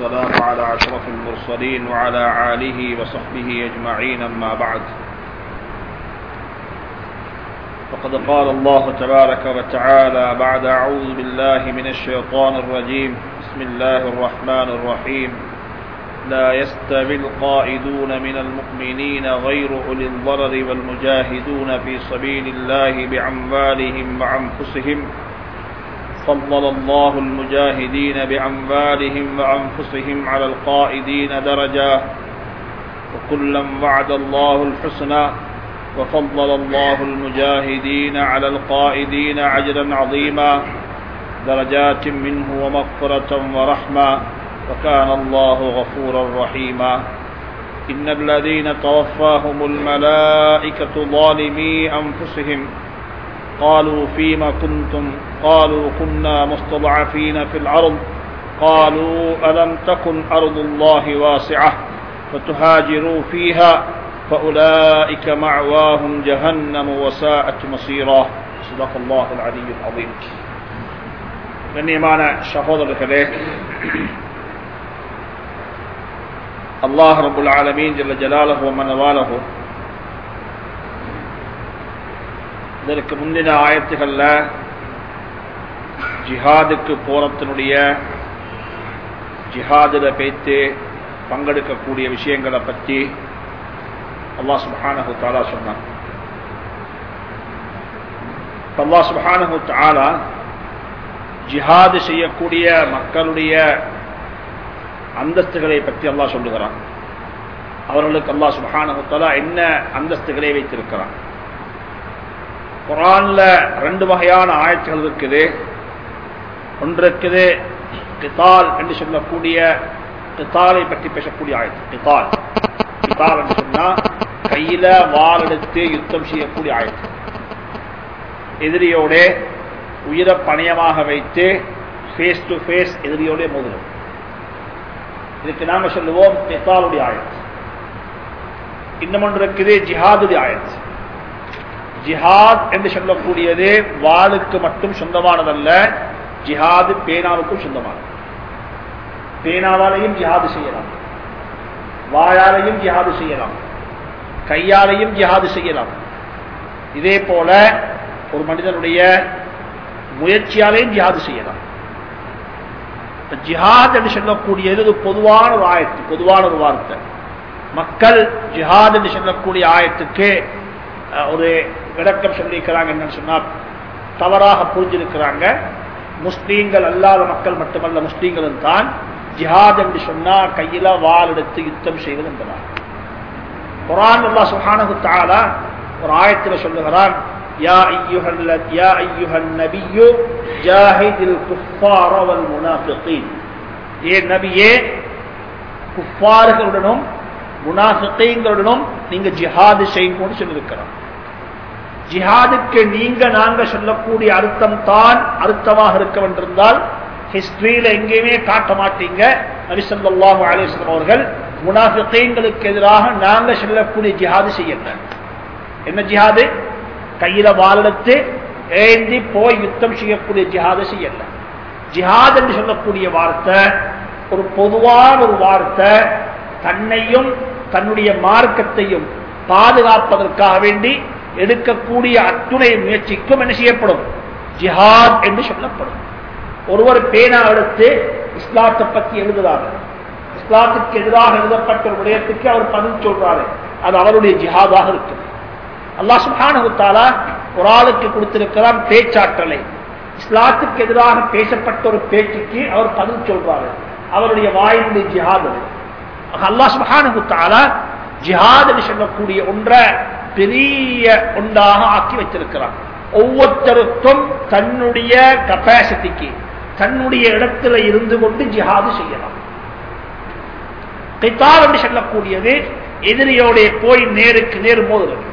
والسلام على أشرف المرسلين وعلى آله وصحبه أجمعين أما بعد فقد قال الله تبارك وتعالى بعد أعوذ بالله من الشيطان الرجيم بسم الله الرحمن الرحيم لا يستوي القائدون من المؤمنين غير أولي الضرر والمجاهدون في سبيل الله بأموالهم وأنفسهم فضل الله المجاهدين بأموالهم وأنفسهم على القائدين درجة وكلا وعد الله الحسنى وفضل الله المجاهدين على القائدين أجرا عظيما درجات منه ومغفرة ورحمة وكان الله غفورا رحيما إن الذين توفاهم الملائكة ظالمي أنفسهم قالوا فيما كنتم قالوا كنا مستضعفين في الأرض قالوا ألم تكن أرض الله واسعة فتهاجروا فيها فأولئك معواهم جهنم وساءت مصيرا صدق الله العلي العظيم கண்ணியமான சகோதரர்களே அல்லாஹ் ரபுல் ஆலமீன் ஜல்ல ஜலாலஹு மனவாலஹு இதற்கு முந்தின ஆயத்துகள்ல ஜிஹாதுக்கு போறத்தினுடைய ஜிஹாதில் பேத்து பங்கெடுக்கக்கூடிய விஷயங்களை பற்றி அல்லாஹ் சுபஹானஹு தாலா சொன்னான் அல்லாஹ் சுபஹானஹு தாலா ஜிஹாது செய்யக்கூடிய மக்களுடைய அந்தஸ்துகளை பற்றி அல்லாஹ் சொல்லுகிறான் அவர்களுக்கு அல்லாஹ் சுபஹானஹு தாலா என்ன அந்தஸ்துகளை வைத்திருக்கிறான் குரான்ல ரெண்டு வகையான ஆயத்துகள் இருக்குது ஒன்று இருக்குது கிதால் என்று சொல்லக்கூடிய கிதாலை பற்றி பேசக்கூடிய ஆயத்து கிதால் கிதால் என்று சொன்னா கையில வால் எடுத்து யுத்தம் செய்யக்கூடிய ஆயத்து எதிரியோட உயிரை பணியமாக வைத்து ஃபேஸ் டு ஃபேஸ் எதிரியோட மோதுறோம் இதுக்கு நாம சொல்லுவோம் கிதாலுடைய ஆயத்து இன்னும் ஒன்று இருக்குது ஜிஹாதுடைய ஆயத்து ஜிஹாத் என்று சொல்லக்கூடியது வாளுக்கு மட்டும் சொந்தமானதல்ல ஜிஹாது பேனாவுக்கும் சொந்தமானது பேனாவாலையும் ஜிஹாது செய்யலாம் வாயாலையும் ஜிஹாது செய்யலாம் கையாலையும் ஜிஹாது செய்யலாம் இதே போல ஒரு மனிதனுடைய முயற்சியாலையும் ஜிஹாது செய்யலாம் ஜிஹாத் என்று சொல்லக்கூடியது ஒரு பொதுவான ஒரு ஆயத்து பொதுவான ஒரு வார்த்தை மக்கள் ஜிஹாத் என்று சொல்லக்கூடிய ஆயத்துக்கு ஒரு விளக்கம் சொல்லியிருக்கிறாங்க என்னன்னு சொன்னா தவறாக புரிஞ்சிருக்கிறாங்க முஸ்லீம்கள் அல்லாத மக்கள் மட்டுமல்ல முஸ்லீம்களும் தான் ஜிஹாத் என்று சொன்னா கையில வால் எடுத்து யுத்தம் செய்வது என்பதால் குரான் அல்லா சுஹானகு தாலா ஒரு ஆயத்தில் சொல்லுகிறான் யா ஐயுஹல் யா ஐயுஹன் நபியு ஜாஹிதில் குஃபார வல் முனாஃபிகீன் ஏ நபியே குஃபார்களுடனும் முனாஃபிகீன்களுடனும் நீங்க ஜிஹாது செய்யும்போது சொல்லியிருக்கிறான் ஜிஹாதுக்கு நீங்க நாங்க சொல்லக்கூடிய அர்த்தம் தான் அர்த்தமாக இருக்க வேண்டியிருந்தால் ஹிஸ்டரியில எங்கேயுமே காட்ட மாட்டீங்க நபிசல்லாஹு அலிஸ்லாம் அவர்கள் முனாஃபிகளுக்கு எதிராக நாங்க சொல்லக்கூடிய ஜிஹாது செய்யல என்ன ஜிஹாது கையில வாழெடுத்து ஏந்தி போய் யுத்தம் செய்யக்கூடிய ஜிஹாது செய்யல ஜிஹாத் என்று சொல்லக்கூடிய வார்த்தை ஒரு பொதுவான ஒரு வார்த்தை தன்னையும் தன்னுடைய மார்க்கத்தையும் பாதுகாப்பதற்காக வேண்டி எடுக்கக்கூடிய அத்துணை முயற்சிக்கும் என்ன செய்யப்படும் ஜிஹாத் என்று சொல்லப்படும் ஒருவர் பேனா எடுத்து இஸ்லாத்தை பத்தி எழுதுறாரு இஸ்லாத்துக்கு எதிராக எழுதப்பட்ட ஒரு விடயத்துக்கு அவர் பதில் சொல்றாரு அது அவருடைய ஜிஹாதாக இருக்கு அல்லா சுபானுத்தாலா ஒரு ஆளுக்கு கொடுத்திருக்கிறான் பேச்சாற்றலை இஸ்லாத்துக்கு எதிராக பேசப்பட்ட ஒரு பேச்சுக்கு அவர் பதில் சொல்றாரு அவருடைய வாயினுடைய ஜிஹாத் அல்லா சுபானுத்தாலா ஜிஹாத் என்று சொல்லக்கூடிய ஒன்றை பெரிய ஒன்றாக ஆக்கி வச்சிருக்கிறான் ஒவ்வொருத்தருக்கும் தன்னுடைய கப்பாசிட்டிக்கு தன்னுடைய இடத்துல இருந்து கொண்டு ஜிஹாது செய்யலாம் கித்தால் என்று சொல்லக்கூடியது எதிரியோட போய் நேருக்கு நேர் மோதுறது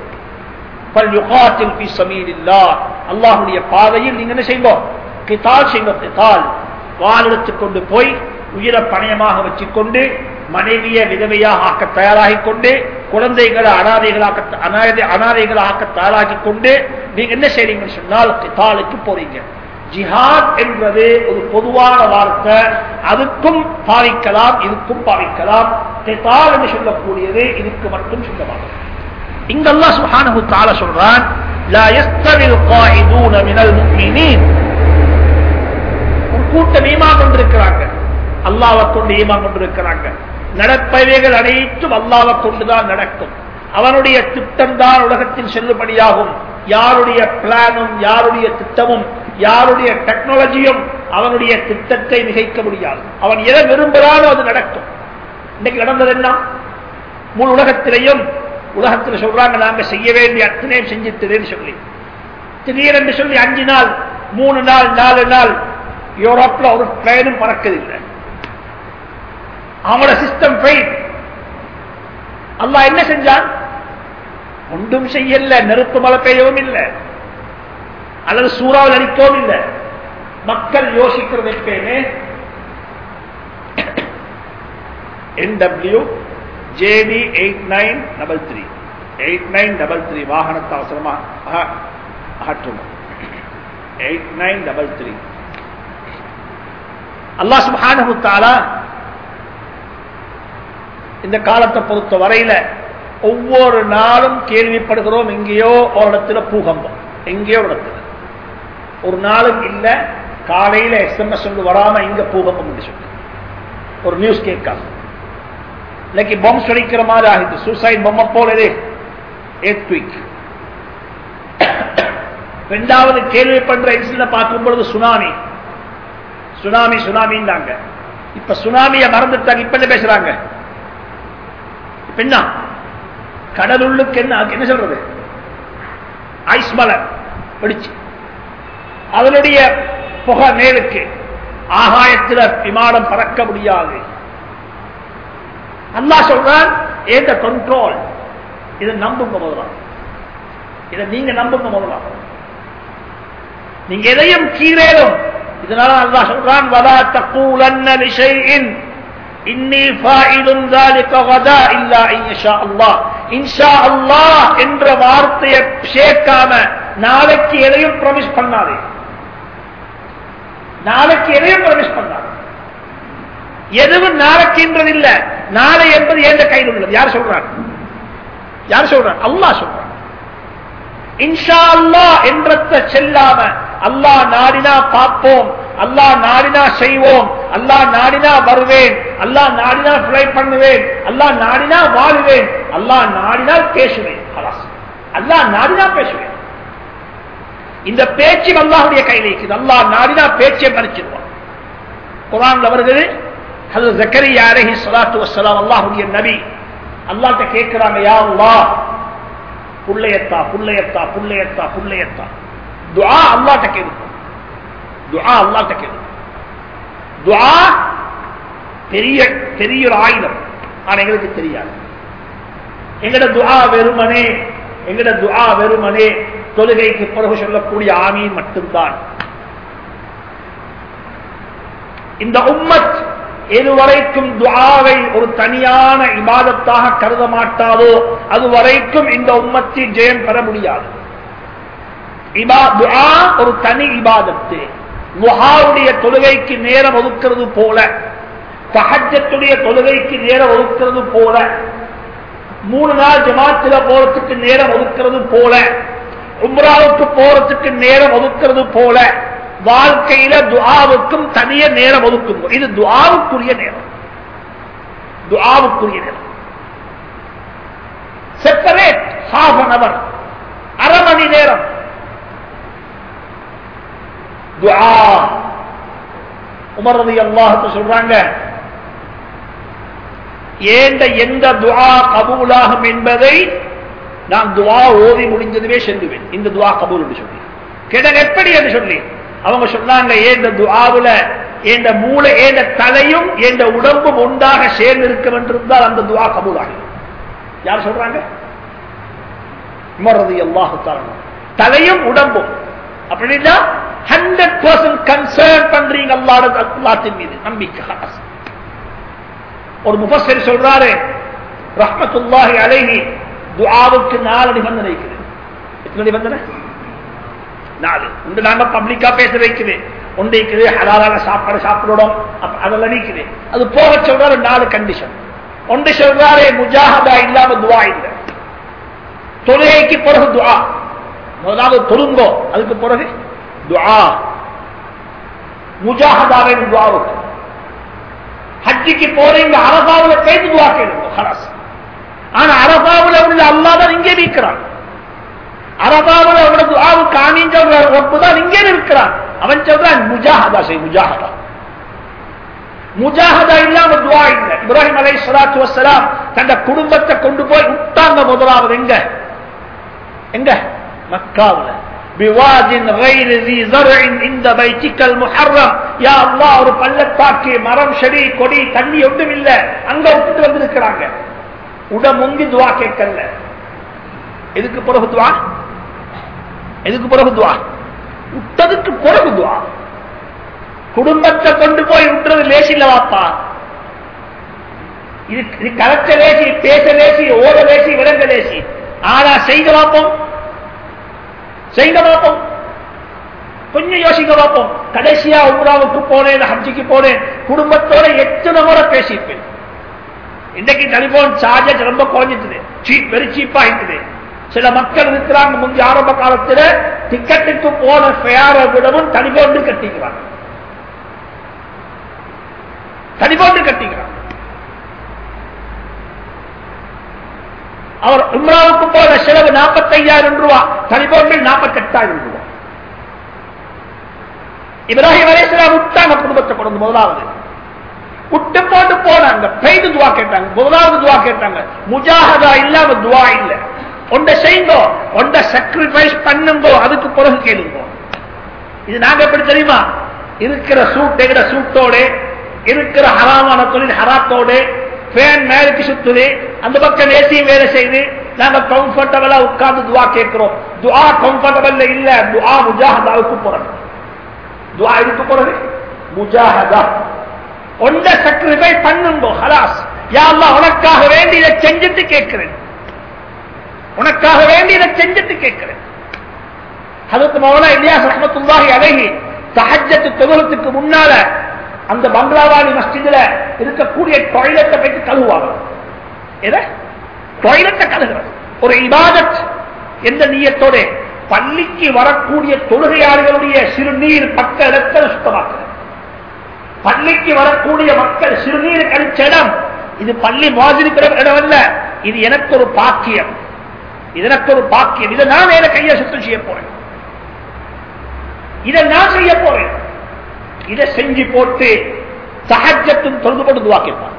அல்லாஹுடைய பாதையில் நீங்க என்ன செய்வோம் கித்தால் செய்வோம் கித்தால் வால் எடுத்துக் கொண்டு போய் உயிரை பணயமாக வச்சுக்கொண்டு மனைவியை விதவையாக ஆக்க தயாராகிக் கொண்டு குழந்தைகளை அனாதைகளாக்க அனாதை அனாதைகளாக தயாராகி கொண்டு நீங்க என்ன செய்றீங்கன்னு சொன்னால் கித்தாலுக்கு போறீங்க ஜிஹாத் என்பது ஒரு பொதுவான வார்த்தை அதுக்கும் பாவிக்கலாம் இதுக்கும் பாவிக்கலாம் தெத்தால் என்று சொல்லக்கூடியது இதுக்கு மட்டும் சொல்லலாம் இங்க அல்லாஹ் சுப்ஹானஹு தஆலா சொல்றான் லா யஸ்தவில் காயிதூன மினல் முஃமினீன் ஒரு கூட்டம் ஈமான் கொண்டிருக்கிறாங்க அல்லாஹ்வை கொண்டு ஈமான் கொண்டிருக்கிறாங்க நடப்பவைகள் அனைத்தும் அல்லாஹ்வை கொண்டுதான் நடக்கும் அவனுடைய திட்டம் தான் உலகத்தில் செல்லுபடியாகும் யாருடைய பிளானும் யாருடைய திட்டமும் யாருடைய டெக்னாலஜியும் அவனுடைய திட்டத்தை மிகைக்க முடியாது அவன் எதை விரும்புகிறானோ அது நடக்கும் இன்னைக்கு நடந்தது என்ன முழு உலகத்திலையும் உலகத்தில் சொல்றாங்க நாங்க செய்ய வேண்டிய அத்தனையும் செஞ்சிட்டதுன்னு சொல்லி திடீரென்று சொல்லி அஞ்சு நாள் மூணு நாள் நாலு நாள் யூரோப்ல ஒரு ட்ரெயினும் பறக்கதில்லை அவங்களோட சிஸ்டம் ஃபெயில் அல்லாஹ் என்ன செஞ்சான் ஒன்றும் செய்யல நெருப்பு மழை பெய்யவும் இல்லை அல்லது சூறாவில் அடிக்கவும் இல்லை மக்கள் யோசிக்கிறது எப்பயுமே N W J D eight nine double three eight nine double three வாகனத்தை அவசரமா அகற்றணும் எயிட் நைன் டபுள் த்ரீ அல்லாஹ் சுப்ஹானஹு தஆலா இந்த காலத்தை பொறுத்த வரையில ஒவ்வொரு நாளும் கேள்விப்படுகிறோம் எங்கேயோ ஒரு இடத்துல பூகம்பம் எங்கேயோ ஒரு இடத்துல ஒரு நாளும் இல்ல காலையில எஸ்எம்எஸ் சொல்லு வராம இங்க பூகம்பம் என்று சொல்லி ஒரு நியூஸ் கேட்காம இன்னைக்கு பொம்ஸ் வெடிக்கிற மாதிரி ஆகிட்டு சூசைட் பொம்மை போல இது ஏத்விக் ரெண்டாவது கேள்வி பண்ற இன்சிடென்ட் பார்க்கும் பொழுது சுனாமி சுனாமி சுனாமின்னாங்க இப்ப சுனாமிய மறந்துட்டாங்க இப்ப என்ன பேசுறாங்க இப்ப என்ன கடலுள்ளுக்கு என்ன என்ன சொல்றது ஐஸ் மலர் வெடிச்சு அதனுடைய புகை மேலுக்கு ஆகாயத்தில் விமானம் பறக்க முடியாது அல்லாஹ் சொல்றான் ஏந்த கண்ட்ரோல் இதை நம்புங்க முதலாம் இதை நீங்க நம்புங்க முதலாம் நீங்க எதையும் கீழேலும் இதனால அல்லாஹ் சொல்றான் வலா தக்கூலன்ன லிஷைஇன் இன்னி ஃபாயிலுன் ذلك غدا الا ان يشاء الله இன்ஷா அல்லாஹ் என்ற வார்த்தையை சேர்க்காம நாளைக்கு எதையும் ப்ராமிஸ் பண்ணாதே நாளைக்கு எதையும் ப்ராமிஸ் பண்ணாதே எதுவும் நாளைக்குன்றது இல்ல நாளை என்பது எந்த கையில் உள்ளது யார் சொல்றாங்க யார் சொல்றாங்க அல்லாஹ் சொல்றான் இன்ஷா அல்லாஹ் என்றத செல்லாம அல்லாஹ் நாடினா பார்ப்போம் அல்லாஹ் நாடினா செய்வோம் அல்லாஹ் நாடினா வருவேன் அல்லாஹ் நாடினா ஃபிளை பண்ணுவேன் அல்லாஹ் நாடினா வாழுவேன் அல்லாஹ் நாடினால் பேசுவேன் அல்லாஹ் நாடினா பேசுவேன் இந்த பேச்சு அல்லாஹுடைய கையில் இருக்குது அல்லாஹ் நாடினா பேச்சை மறைச்சிடுவான் குரான்ல வருகிறது அது ஜக்கரியா அலைஹி ஸலாத்து வஸ்ஸலாம் அல்லாஹ்வுடைய நபி அல்லாஹ்ட்ட கேக்குறாங்க யா அல்லாஹ் புள்ளையத்தா புள்ளையத்தா புள்ளையத்தா புள்ளையத்தா துஆ அல்லாஹ்ட்ட கேளுங்க துஆ அல்லாஹ்ட்ட கேளுங்க துஆ பெரிய பெரிய ஒரு ஆயுதம் ஆனா எங்களுக்கு தெரியாது எங்கட துஆ வெறுமனே எங்கட துஆ வெறுமனே தொழுகைக்கு பிறகு சொல்லக்கூடிய ஆமீன் மட்டும்தான் இந்த உம்மத் எதுவரைக்கும் துஆவை ஒரு தனியான இபாதத்தாக கருத மாட்டாதோ அதுவரைக்கும் இந்த உம்மத்தில் ஜெயம் பெற முடியாது துஆ ஒரு தனி இபாதத்து முஹாவுடைய தொழுகைக்கு நேரம் ஒதுக்கிறது போல தஹஜத்துடைய தொழுகைக்கு நேரம் ஒதுக்கிறது போல மூணு நாள் ஜமாத்தில போறதுக்கு நேரம் ஒதுக்கிறது போல உம்ராவுக்கு போறதுக்கு நேரம் ஒதுக்கிறது போல வாழ்க்கையில துஆவுக்கும் தனிய நேரம் ஒதுக்கும் இது துஆவுக்குரிய நேரம் துஆவுக்குரிய நேரம் செப்பரேட் ஹாஃப் அன் அவர் அரை மணி நேரம் துஆ உமர் ரதி அல்லாஹ் சொல்றாங்க ஏண்ட எந்த துஆ கபூலாகும் என்பதை நான் துஆ ஓதி முடிஞ்சதுமே செல்லுவேன் இந்த துஆ கபூல் என்று சொல்லி கேட்டாங்க எப்படி என்று சொல்லி அவங்க சொன்னாங்க ஏந்த துஆவுல ஏண்ட மூளை ஏண்ட தலையும் ஏண்ட உடம்பும் ஒன்றாக சேர்ந்து இருக்க வென்றிருந்தால் அந்த துஆ கபூல் ஆகும் யார் சொல்றாங்க உமர் ரதி அல்லாஹ் தலையும் உடம்பும் அப்படின்னா ஹண்ட்ரட் பர்சன்ட் கன்சர்ன் பண்றீங்க அல்லாட அல்லாத்தின் மீது நம்பிக்கை ஒரு முஃபஸர் சொல்றாரு ரஹ்மத்துல்லாஹி அலைஹி துஆவுக்கு நாலு நிபந்தனை இருக்குது எத்தனை நிபந்தனை நாலு ஒன்று நாங்க பப்ளிக்கா பேச வைக்குது ஒன்று இருக்குது ஹலாலான சாப்பாடு சாப்பிடணும் அப்ப அதெல்லாம் நீக்குது அது போக சொல்றாரு நாலு கண்டிஷன் ஒன்று சொல்றாரு முஜாஹதா இல்லாம துவா இல்லை தொழுகைக்கு பிறகு துவா முதலாவது தொழுங்கோ அதுக்கு பிறகு துவா முஜாஹதாவை துவாவுக்கு ஹஜ்ஜிக்கு போறீங்க அரபாவுல பேசி துவா கேளுங்க ஹலாஸ் ஆனா அரபாவுல உள்ள அல்லாதான் இங்கே நிற்கிறான் அரபாவுல உள்ள துவாவு காணின்னு சொல்ற ஒப்புதான் இங்கே இருக்கிறான் அவன் சொல்றான் முஜாஹதா செய் முஜாஹதா முஜாஹதா இல்லாம துவா இல்ல இப்ராஹிம் அலை சலாத்து வசலாம் தந்த குடும்பத்தை கொண்டு போய் விட்டாங்க முதலாவது எங்க எங்க மக்காவுல بواد غير ذي زرع عند بيتك المحرم يا الله ஒரு பள்ளத்தாக்கு மரம் செடி கொடி தண்ணி ஒன்றும் இல்ல அங்க விட்டுட்டு வந்திருக்கிறாங்க உட முந்தி துவா கேட்கல எதுக்கு பிறகு துவா எதுக்கு பிறகு துவா விட்டதுக்கு பிறகு துவா குடும்பத்தை கொண்டு போய் விட்டுறது லேசி இல்ல வாப்பா இது இது கலச்ச லேசி பேச லேசி ஓட லேசி விளங்க லேசி ஆனா செய்த பார்ப்போம் செய்த பார்ப்போம் கொஞ்சம் யோசிக்க பார்ப்போம் கடைசியா உம்ராவுக்கு போனேன் ஹஜ்ஜிக்கு போனேன் குடும்பத்தோட எத்தனை முறை பேசியிருப்பேன் இன்னைக்கு டெலிபோன் சார்ஜஸ் ரொம்ப குறைஞ்சிட்டுது சீப் வெரி சீப்பா இருக்குது சில மக்கள் இருக்கிறாங்க முந்தைய ஆரம்ப காலத்துல டிக்கெட்டுக்கு போன ஃபேரை விடவும் டெலிபோன் கட்டிக்கிறாங்க டெலிபோன் கட்டிக்கிறாங்க அவர் உம்ராவுக்கு போன செலவு நாற்பத்தையாயிரம் ரூபாய் டெலிபோனில் நாற்பத்தி எட்டாயிரம் ரூபாய் இப்ராஹிம் அலேஸ்லாம் விட்டாங்க குடும்பத்தை கொண்டு முதலாவது விட்டு போட்டு போனாங்க பெய்து துவா கேட்டாங்க முதலாவது துவா கேட்டாங்க முஜாஹதா இல்லாம துவா இல்ல ஒன்றை செய்யுங்கோ ஒன்றை சாக்ரிஃபைஸ் பண்ணுங்கோ அதுக்கு பிறகு கேளுங்கோ இது நாங்க எப்படி தெரியுமா இருக்கிற சூட் எங்கட சூட்டோட இருக்கிற ஹராமான தொழில் ஹராத்தோட ஃபேன் மேலுக்கு சுத்துது அந்த பக்கம் ஏசியும் வேலை செய்து நாங்க கம்ஃபர்டபுளா உட்கார்ந்து துவா கேட்கிறோம் துவா கம்ஃபர்டபுள் இல்ல துவா முஜாஹதாவுக்கு போறது துவா இதுக்கு போறது முஜாஹதா ஒன்றை சக்ரிஃபை பண்ணுங்கோ ஹலாஸ் யா அல்லாஹ் உனக்காக வேண்டி இதை செஞ்சுட்டு கேட்கிறேன் உனக்காக வேண்டி இதை செஞ்சுட்டு கேட்கிறேன் ஹதரத் மௌலா இலியாஸ் ரஹ்மத்துல்லாஹி அலைஹி தஹஜ்ஜத் தொழுகத்துக்கு முன்னால அந்த பங்களாவாடி மஸ்ஜிதுல இருக்கக்கூடிய டாய்லெட்டை போயிட்டு கழுவுவாங்க எதை டாய்லெட்டை கழுகுறது ஒரு இபாதத் எந்த நீயத்தோட பள்ளிக்கு வரக்கூடிய தொழுகையாளிகளுடைய சிறுநீர் பக்க இடத்தை சுத்தமாக்குறது பள்ளிக்கு வரக்கூடிய மக்கள் சிறுநீர் கழிச்ச இடம் இது பள்ளி மோதிருக்கிற இடம் அல்ல இது எனக்கு ஒரு பாக்கியம் இது எனக்கு ஒரு பாக்கியம் இதை நான் வேற கையை சுத்தம் செய்ய போறேன் இதை நான் செய்ய போறேன் இதை செஞ்சு போட்டு சகஜத்தும் தொழுது கொண்டு துவா கேட்பான்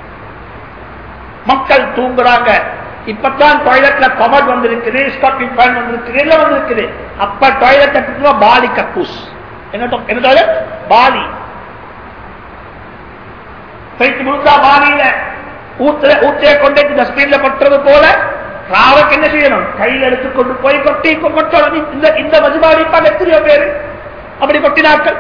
மக்கள் தூங்குறாங்க இப்பதான் டாய்லெட்ல கமட் வந்திருக்குது ஸ்காட்டிங் ஃபேன் வந்திருக்குது எல்லாம் வந்திருக்குது அப்ப டாய்லெட் பாலி கக்கூஸ் என்ன to- என்ன டாய்லெட் பாலி போயிட்டு முழுக்கா பாலியில ஊத்துல ஊத்தைய கொண்டு டஸ்ட்பின்ல கொட்டுறது போல ராவக்கு என்ன செய்யணும் கையில் எடுத்து கொண்டு போய் கொட்டி கொட்டணும் இந்த இந்த மஜுபாடிப்பாங்க எத்தனையோ பேரு அப்படி கொட்டினாக்கள்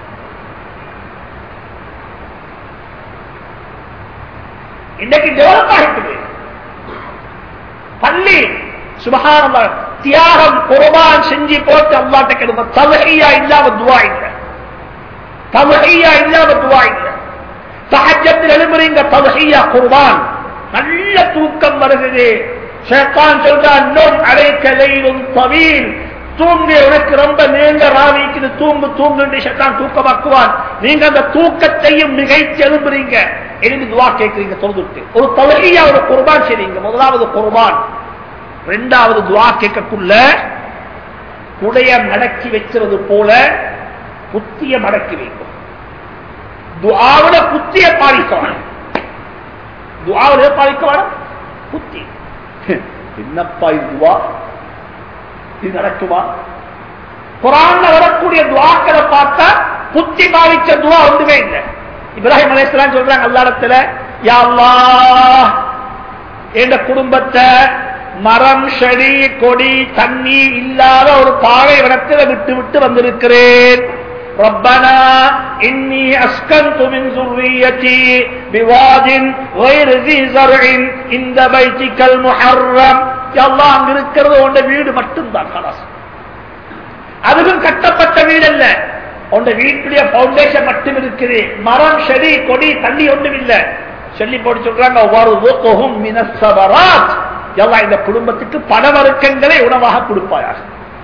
இன்னைக்கு டெவலப் ஆகிட்டு பள்ளி சுபகான தியாகம் குர்பான் செஞ்சு போட்டு அல்லாட்ட கெடுப்ப தவகையா இல்லாம துவா இல்லை தவகையா இல்லாம துவா இல்லை தஹஜத்தில் எழுப்புறீங்க தவகையா குர்பான் நல்ல தூக்கம் வருகிறது ஷேத்தான் சொல்றான் நோம் அழைக்க லைலும் தவீல் தூங்கு உனக்கு ரொம்ப நீண்ட ராவிக்குது தூங்கு தூங்கு ஷேத்தான் தூக்கமாக்குவான் நீங்க அந்த தூக்கத்தையும் நிகழ்ச்சி எழுப்புறீங்க எழுதி துவா கேட்கிறீங்க தொழுதுட்டு ஒரு தவகையா ஒரு குர்பான் செய்றீங்க முதலாவது குர்பான் ரெண்டாவது துவா கேட்கக்குள்ள குடைய மடக்கி வச்சிருது போல புத்திய மடக்கி வைக்கும் துவாவில புத்திய பாதிக்க வேணும் துவாவில பாதிக்க வேணும் புத்தி என்னப்பா இது துவா இது நடக்குமா குரான்ல வரக்கூடிய துவாக்களை பார்த்தா புத்தி பாதிச்ச துவா ஒன்றுமே இல்லை இப்ராஹிம் அலைஹிஸ்ஸலாம் சொல்றாங்க அல்லாடத்துல யா அல்லாஹ் என்ற குடும்பத்தை மரம் செடி கொடி தண்ணி இல்லாத ஒரு பாலை வனத்தில் விட்டு விட்டு வந்திருக்கிறேன் ربنا إني أسكنت من ذريتي بواد غير ذي زرع عند بيتك المحرم يا الله அங்க இருக்கிறது உண்ட வீடு மட்டும்தான் خلاص அதுவும் கட்டப்பட்ட வீடு அல்ல உங்க வீட்டுடைய பவுண்டேஷன் மட்டும் இருக்குது மரம் செடி கொடி தண்ணி ஒன்றும் இல்ல சொல்லி போட்டு சொல்றாங்க வருதுகுஹும் மினஸ்ஸபராத். எல்லாம் இந்த குடும்பத்துக்கு பணவருக்கங்களை உணவாக கொடுப்பாயாக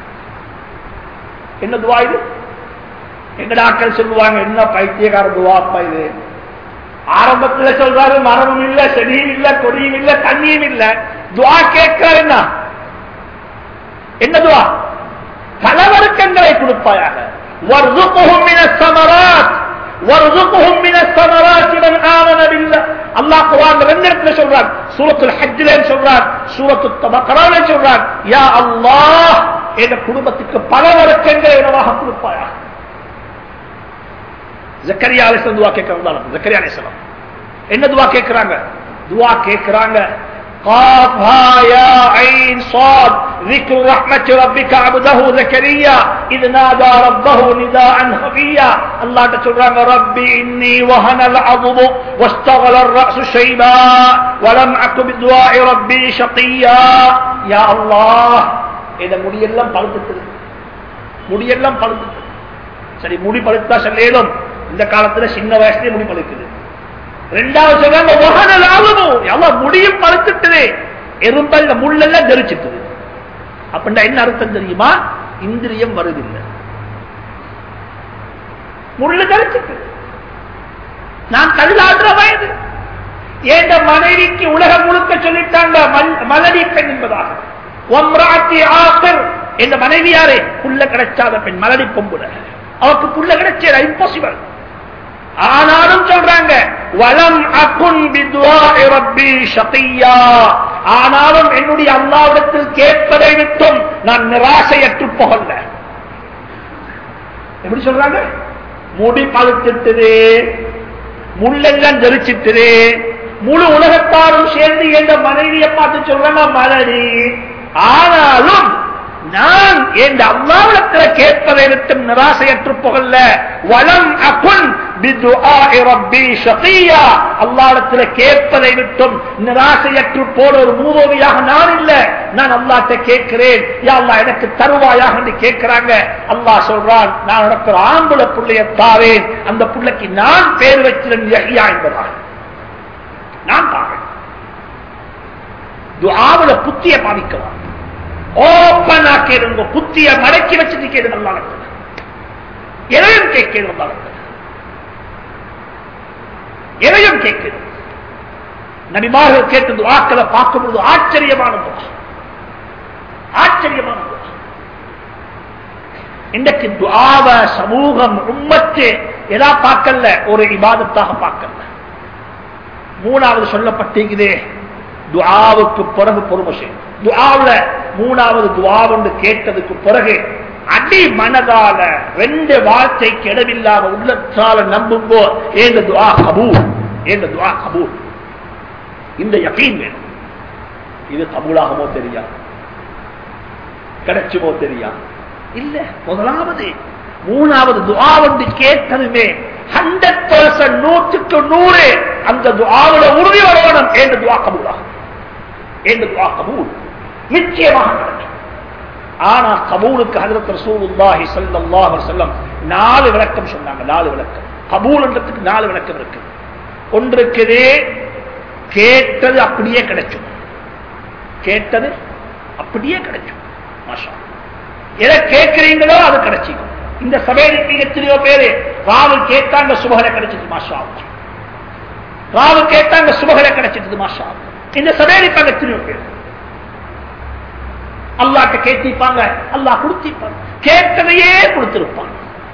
என்ன துவா இது எங்கட ஆட்கள் சொல்லுவாங்க என்ன பைத்தியக்கார துவாப்பா இது ஆரம்பத்துல சொல்றாரு மரமும் இல்ல செடியும் இல்ல கொடியும் இல்ல தண்ணியும் இல்ல துவா கேட்கிறார் என்ன என்ன துவா பலவருக்கங்களை கொடுப்பாயாக وارزقهم من الثمرات وارزقهم من الثمرات من آمن بالله அல்லாஹ் குர்ஆன்ல ரெண்டு இடத்துல சொல்றான் சூரத்துல் ஹஜ்ல சொல்றான் சூரத்துல் பக்ரால சொல்றான் யா அல்லாஹ் என் குடும்பத்துக்கு பல வர்க்கங்களை உணவாக கொடுப்பாயாக ஜக்கரியா அலைஹிஸ்ஸலாம் துஆ கேட்கறாங்க ஜக்கரியா அலைஹிஸ்ஸலாம் என்ன துஆ கேட்கறாங்க துஆ கேட்கறாங்க قاف ها يا عين صاد ذكر رحمة ربك عبده زكريا إذ نادى ربه نداء خفيا الله تسرع ربي إني وهن العظم واستغل الرأس شيبا ولم أك بدعاء ربي شقيا يا الله إذا முடியெல்லாம் பழுத்துட்டு முடியெல்லாம் பழுத்துட்டு சரி முடி பழுத்தா சொல்லேடும் இந்த காலத்துல சின்ன வயசுலயே முடி பழுக்குது ரெண்டாவது சொல்றாங்க ஒகனல் ஆகணும் எவ்வளவு முடியும் பழுத்துட்டுது எறும்பல்ல முள்ளெல்லாம் தெரிச்சிட்டுது அப்படின்னா என்ன அர்த்தம் தெரியுமா இந்திரியம் வருதில்லை முள்ளு தெரிச்சிட்டு நான் தள்ளாடுற வயது ஏண்ட மனைவிக்கு உலகம் முழுக்க சொல்லிட்டாங்க மல்- மலடி பெண் என்பதாக ஒம்ராத்தி ஆசர் என்ற மனைவி யாரு புள்ள கிடைச்சாத பெண் மலடி பொம்புல அவருக்கு புள்ள கிடைச்சது இம்பாசிபிள் ஆனாலும் சொல்றாங்க வலம் அகுன் பிதுஆஇ ரப்பி ஷகியா ஆனாலும் என்னுடைய அல்லாவிடத்தில் கேட்பதை விட்டும் நான் நிராசையற்று போகல எப்படி சொல்றாங்க முடி பழுத்துட்டுது முள்ளெல்லாம் தெரிச்சிட்டுது முழு உலகத்தாரும் சேர்ந்து என்ற மனைவியை பார்த்து சொல்றாங்க மலடி ஆனாலும் நான் என் அல்லாவிடத்தில் கேட்பதை விட்டும் நிராசையற்று போகல வலம் அகுன் பிதுஆஇ ரப்பி ஷகியா அல்லாஹ்விடத்தில் கேட்பதை விட்டும் நிராசையற்று போன ஒரு மூதோவியாக நான் இல்ல நான் அல்லாஹ்ட்ட கேட்கிறேன் யா அல்லாஹ் எனக்கு தருவாயாக என்று கேட்கிறாங்க அல்லாஹ் சொல்றான் நான் உனக்கு ஒரு ஆம்பளை புள்ளைய தாரேன் அந்த புள்ளைக்கு நான் பேர் வச்சிருந்த யஹ்யா என்பதாக நான் தாரேன் துஆவுல புத்திய பாவிக்கலாம் ஓப்பனா கேளுங்க புத்திய மடக்கி வச்சுட்டு கேளு நல்லா எதையும் கேட்கிறது நல்லா எதையும் கேட்கிறது நபிமார்கள் கேட்ட துவாக்களை பார்க்கும்போது ஆச்சரியமான துவா ஆச்சரியமான துவா இன்றைக்கு துவாவ சமூகம் உம்மத்து எதா பார்க்கல ஒரு இபாதத்தாக பார்க்கல மூணாவது சொல்லப்பட்டிருக்குதே துஆவுக்கு பிறகு பொறுமை செய்யும் துஆவுல மூணாவது துவாவுண்டு கேட்டதுக்கு பிறகு அடி மனதால ரெண்டு வார்த்தைக்கு இடமில்லாம உள்ளத்தால நம்பும்போ ஏங்க துஆ கபூல் ஏங்க துஆ கபூல் இந்த யகீன் வேணும் இது கபூலாகமோ தெரியா கிடைச்சுமோ தெரியா இல்ல முதலாவது மூணாவது துஆ வந்து கேட்டதுமே ஹண்ட்ரட் பர்சன்ட் நூற்றுக்கு நூறு அந்த துஆவுல உறுதி வரணும் ஏங்க துஆ கபூலாகும் ஏங்க துஆ கபூல் நிச்சயமாக நடக்கும் ஆனா கபூலுக்கு ஹஜரத் ரசூலுல்லாஹி ஸல்லல்லாஹு அலைஹி வஸல்லம் நாலு விளக்கம் சொன்னாங்க நாலு விளக்கம் கபூல்ன்றதுக்கு நாலு விளக்கம் இருக்கு ஒன்று இருக்குது கேட்டது அப்படியே கிடைக்கும் கேட்டது அப்படியே கிடைக்கும் மாஷா எதை கேட்கிறீங்களோ அது கிடைச்சிக்கும் இந்த சபையில் நீங்க எத்தனையோ பேரு ராவு கேட்டாங்க சுபகலை கிடைச்சிட்டு மாஷா அல்லாஹ். ராவு கேட்டாங்க சுபகலை கிடைச்சிட்டு மாஷா அல்லாஹ். இந்த சபையில் இப்ப எத்தனையோ பேர் அல்லாட்ட கேட்டிருப்பாங்க அல்லாஹ் கொடுத்திருப்பாங்க கேட்டதையே கொடுத்திருப்பாங்க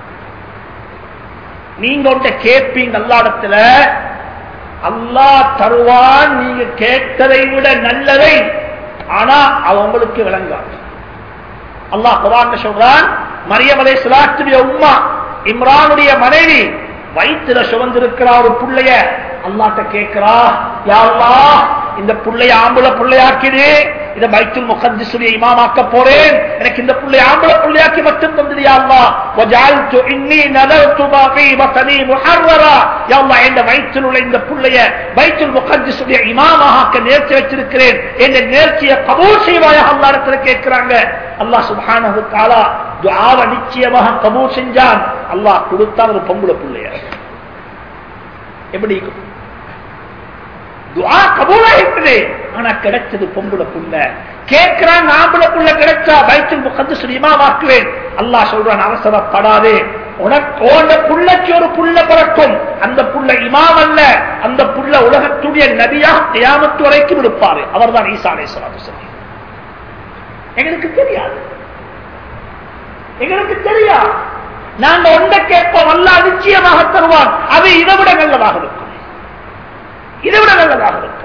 நீங்க ஒன்றை கேட்பீங்க அல்லாடத்துல அல்லாஹ் தருவான் நீங்க கேட்டதை விட நல்லதை ஆனா அவங்களுக்கு விளங்காது அல்லாஹ் குரான் சொல்றான் மரியம் அலை சுலாத்துடைய உம்மா இம்ரானுடைய மனைவி வயிற்றுல சுமந்திருக்கிற ஒரு புள்ளைய அல்லாட்ட கேட்கிறா யா அல்லாஹ் இந்த புள்ளைய ஆம்பளை புள்ளையாக்கிடு இதை பைத்துல் முகத்திசுடைய இமாமாக்க போறேன் எனக்கு இந்த புள்ளை ஆம்பளை புள்ளையாக்கி மட்டும் தந்தது யா அல்லாஹ் வஜால்து இன்னி நதர்து மா ஃபீ பத்னி முஹர்ரரா யா அல்லாஹ் இந்த வயிற்றில் உள்ள இந்த புள்ளைய பைத்துல் முகத்திசுடைய இமாமாக நேர்ச்சி வச்சிருக்கிறேன் என்ற நேர்ச்சியை கபூல் செய்வாயாக அல்லாஹ் இடத்துல கேட்கிறாங்க அல்லாஹ் சுப்ஹானஹு தஆலா துஆவை நிச்சயமாக கபூல் செஞ்சான் அல்லாஹ் கொடுத்தான் ஒரு பொம்புல பிள்ளைய எப்படி இருக்கும்? துஆ கபூலாயிட்டது ஆனா கிடைச்சது பொம்புல புள்ள கேட்கிறான் ஆம்பளை புள்ள கிடைச்சா பைத்துல் முகத்து இமாமாக்குவேன் அல்லாஹ் சொல்றான் அவசரப்படாதே உனக்கு ஓண்ட புள்ளக்கு ஒரு புள்ள பிறக்கும் அந்த புள்ள இமாம் அல்ல அந்த புள்ள உலகத்துடைய நபியா தியாமத்து வரைக்கும் இருப்பாரு அவர்தான் ஈசா அலைஹிஸ்ஸலாத்து சொல்லி எங்களுக்கு தெரியாது எங்களுக்கு தெரியாது நாங்க ஒன்றை கேட்போம் அல்ல நிச்சயமாக தருவான் அது இதை விட நல்லதாக இருக்கும் இதை விட நல்லதாக இருக்கும்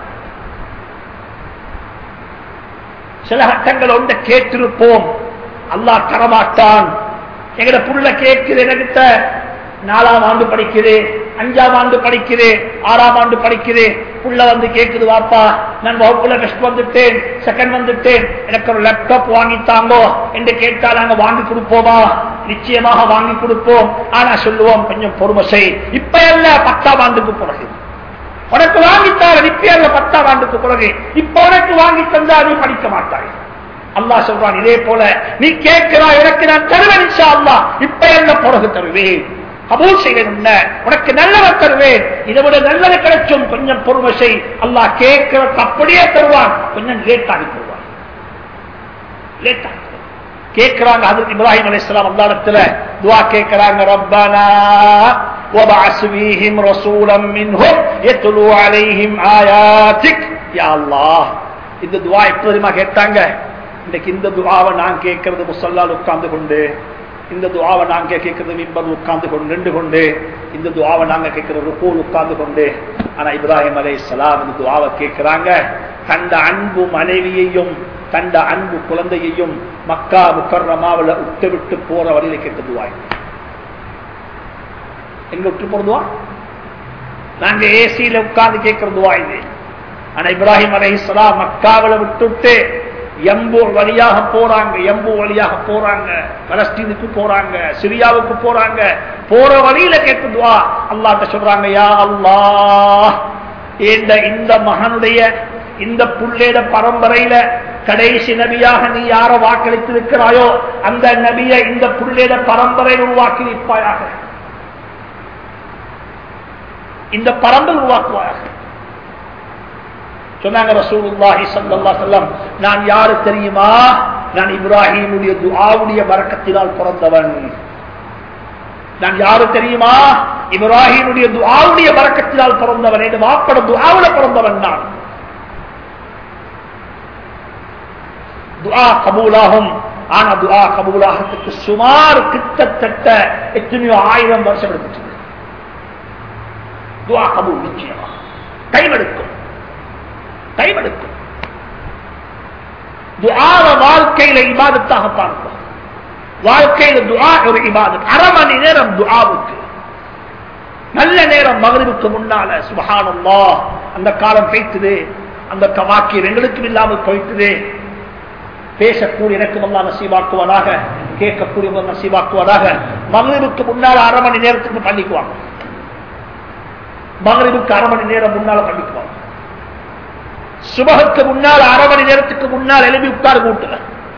சில கட்டங்கள் ஒன்றை கேட்டிருப்போம் அல்லாஹ் தரமாட்டான் எங்கட புள்ள கேட்குது என்கிட்ட நாலாம் ஆண்டு படிக்குது அஞ்சாம் ஆண்டு படிக்குது ஆறாம் ஆண்டு படிக்குது புள்ள வந்து கேக்குது வாப்பா நான் வகுப்புல ஃபர்ஸ்ட் வந்துட்டேன் செகண்ட் வந்துட்டேன் எனக்கு ஒரு லேப்டாப் வாங்கித்தாங்கோ என்று கேட்டா நாங்க வாங்கி கொடுப்போமா நிச்சயமாக வாங்கி கொடுப்போம் ஆனா சொல்லுவோம் கொஞ்சம் பொறுமை செய் இப்ப அல்ல பத்தாம் ஆண்டுக்கு பிறகு உனக்கு வாங்கித்தார நிப்பியல்ல பத்தாம் ஆண்டுக்கு பிறகு இப்ப உனக்கு வாங்கி தந்தா நீ படிக்க மாட்டாய் அல்லாஹ் சொல்றான் இதே போல நீ கேட்கிறாய் எனக்கு நான் தருவேன் இன்ஷா அல்லாஹ் இப்ப என்ன பிறகு தருவேன் கபூல் செய்வேன் உன்னை. உனக்கு நல்லதை தருவேன் இதை விட நல்லது கிடைச்சும் கொஞ்சம் பொறுமை செய் அல்லாஹ் கேட்கிறதுக்கு அப்படியே தருவான் கொஞ்சம் லேட் ஆகி தருவான் லேட் ஆகி தருவான். கேட்கிறாங்க அது இப்ராஹிம் அலைஹிஸ்ஸலாம் அந்த இடத்துல துஆ கேட்கிறாங்க ரப்பனா وبعث فيهم رسولا منهم يتلو عليهم آياتك يا الله இந்த துவா எப்ப தெரியுமா கேட்டாங்க இன்னைக்கு இந்த துவாவை நான் கேட்கறது முசல்லால் உட்கார்ந்து கொண்டு இந்த துவாவை நாங்க கேட்கறது மிம்பது உட்கார்ந்து கொண்டு நின்று கொண்டு இந்த துவாவை நாங்க கேட்கறது ருக்கூல் உட்கார்ந்து கொண்டு ஆனா இப்ராஹிம் அலை சலாம் இந்த துவாவை கேட்கிறாங்க தந்த அன்பு மனைவியையும் தந்த அன்பு குழந்தையையும் மக்கா முக்கர்ரமாவில் விட்டு விட்டு போற வழியில கேட்ட துவாய் எங்க விட்டு போறதுவா நாங்க ஏசியில உட்கார்ந்து கேட்கிற துவா இது ஆனா இப்ராஹிம் அலை சலாம் மக்காவில் விட்டுட்டு எம்பு வழியாக போறாங்க எம்பு வழியாக போறாங்க பலஸ்தீனுக்கு போறாங்க சிரியாவுக்கு போறாங்க போற வழியில கேட்டுதுவா அல்லாட்ட சொல்றாங்க யா அல்லாஹ் இந்த இந்த மகனுடைய இந்த புள்ளேட பரம்பரையில கடைசி நபியாக நீ யார வாக்களித்திருக்கிறாயோ அந்த நபிய இந்த புள்ளேட பரம்பரையில் உருவாக்கி நிற்பாயாக இந்த பரம்பரை உருவாக்குவாயாக சொன்னாங்க ரசூலுல்லாஹி ஸல்லல்லாஹு அலைஹி வஸல்லம் நான் யாரு தெரியுமா நான் இப்ராஹிமுடைய துஆவுடைய பரக்கத்தினால் பிறந்தவன் நான் யாரு தெரியுமா இப்ராஹிமுடைய துஆவுடைய பரக்கத்தினால் பிறந்தவன் என்று வாப்பட துஆவுல பிறந்தவன் நான் துஆ கபூலாகும் ஆனா துஆ கபூலாகத்துக்கு சுமார் கிட்டத்தட்ட எத்தனையோ ஆயிரம் வருஷம் எடுத்துச்சு துஆ கபூல் நிச்சயமா கைவெடுக்கும் டைம் எடுக்கும் துஆவ வாழ்க்கையில இபாதத்தாக பார்ப்போம் வாழ்க்கையில துஆ ஒரு இபாதத் அரை மணி நேரம் துஆவுக்கு நல்ல நேரம் மகரிவுக்கு முன்னால சுபஹானல்லா அந்த காலம் பேய்த்துது அந்த வாக்கியம் எங்களுக்கும் இல்லாமல் போயிட்டுது பேசக்கூடிய எனக்கும் அல்லா நசீவாக்குவதாக கேட்கக்கூடிய நசீவாக்குவதாக மகரிவுக்கு முன்னால அரை மணி நேரத்துக்கு பண்ணிக்குவாங்க மகரிவுக்கு அரை மணி நேரம் முன்னால பண்ணிக்குவாங்க சுபகுக்கு முன்னால் அரை மணி நேரத்துக்கு முன்னால் எழுப்பி உட்கார் கூட்டுல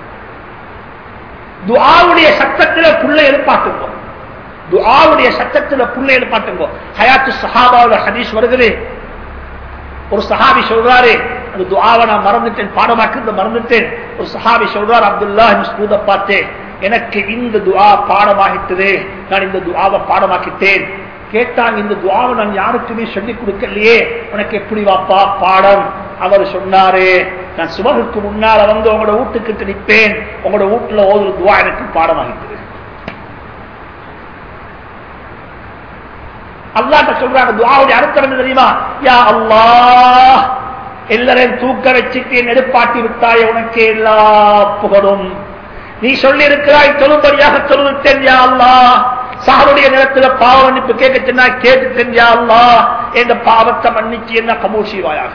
துஆவுடைய சத்தத்துல புள்ள எழுப்பாட்டுங்க துஆவுடைய சத்தத்துல புள்ள எழுப்பாட்டுங்க ஹயாத்து சஹாபாவோட ஹதீஸ் வருகிறது ஒரு சஹாபி சொல்றாரு அந்த துஆவை நான் மறந்துட்டேன் பாடமாக்கு மறந்துட்டேன் ஒரு சஹாபி சொல்றார் அப்துல்லா மஸ்பூத பார்த்து எனக்கு இந்த துஆ பாடமாகிட்டது நான் இந்த துஆவை பாடமாக்கிட்டேன் கேட்டாங்க இந்த துவாவை நான் யாருக்குமே சொல்லிக் கொடுக்கலையே உனக்கு எப்படி வாப்பா பாடம் அவர் சொன்னாரு நான் சுபகுக்கு முன்னால வந்து உங்களோட வீட்டுக்கிட்ட நிற்பேன் உங்களோட வீட்டுல ஓதுற துவா எனக்கு பாடமாகிட்டு அல்லாட்ட சொல்றாங்க துவாவுடைய அர்த்தம் என்ன தெரியுமா யா அல்லாஹ் எல்லாரையும் தூக்க வச்சுட்டு நெருப்பாட்டி விட்டாய் உனக்கு எல்லா புகழும் நீ சொல்லி இருக்கிறாய் தொழும்படியாக தொழுவிட்டேன் யா அல்லாஹ் சாருடைய நிலத்துல பாவ மன்னிப்பு கேட்க சொன்னா கேட்டு செஞ்சா அல்லா என்ற பாவத்தை மன்னிச்சு என்ன கபூர் செய்வாயாக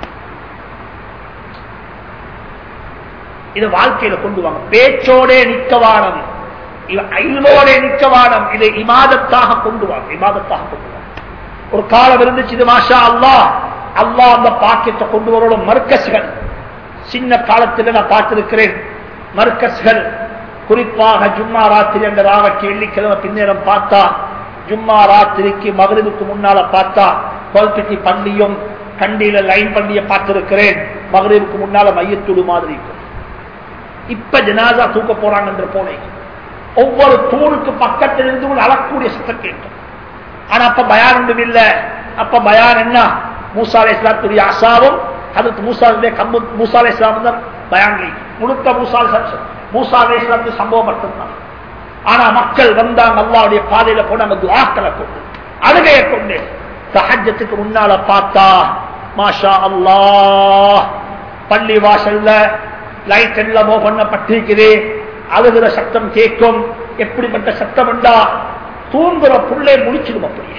இது வாழ்க்கையில கொண்டு வாங்க பேச்சோட நிக்கவானம் ஐலோட நிக்கவானம் இதை இமாதத்தாக கொண்டு வாங்க இமாதத்தாக கொண்டு வாங்க ஒரு காலம் இருந்துச்சு இது மாஷா அல்லா அல்லா அந்த பாக்கியத்தை கொண்டு வரணும் மர்க்கஸ்கள் சின்ன காலத்தில் நான் பார்த்திருக்கிறேன் மர்க்கஸ்கள் குறிப்பாக ஜும்மா ராத்திரி என்ற ராவக்கு வெள்ளிக்கிழமை பின்னேரம் பார்த்தா ஜும்மா ராத்திரிக்கு மகரிவுக்கு முன்னால பார்த்தா கோல்பட்டி பள்ளியும் கண்டியில லைன் பள்ளியை பார்த்திருக்கிறேன் மகரிவுக்கு முன்னால மையத்துடு மாதிரி இருக்கும் இப்ப ஜனாதா தூக்க போறாங்க என்று போனேன் ஒவ்வொரு தூணுக்கு பக்கத்தில் இருந்து கொண்டு அழக்கூடிய சத்தம் கேட்கும் ஆனா அப்ப பயான் ஒன்றும் இல்ல அப்ப பயான் என்ன மூசா அலை இஸ்லாத்துடைய அசாவும் அதற்கு மூசாவுடைய கம்பு மூசா அலை இஸ்லாம் தான் பயான்களை முழுக்க மூசா அலை- மூசா அலை இஸ்லாத்து சம்பவம் மட்டும்தான் ஆனா மக்கள் வந்தாங்க அல்லாவுடைய பாதையில போனாங்க துவாக்களை கொண்டு அழுகையை கொண்டு தஹஜத்துக்கு முன்னால பார்த்தா மாஷா அல்லாஹ் பள்ளி வாசல்ல லைட் எல்லாமோ பண்ணப்பட்டிருக்குது அழுகிற சத்தம் கேட்கும் எப்படிப்பட்ட சத்தம் என்றா தூங்குற புள்ளை முடிச்சிடும் அப்படியே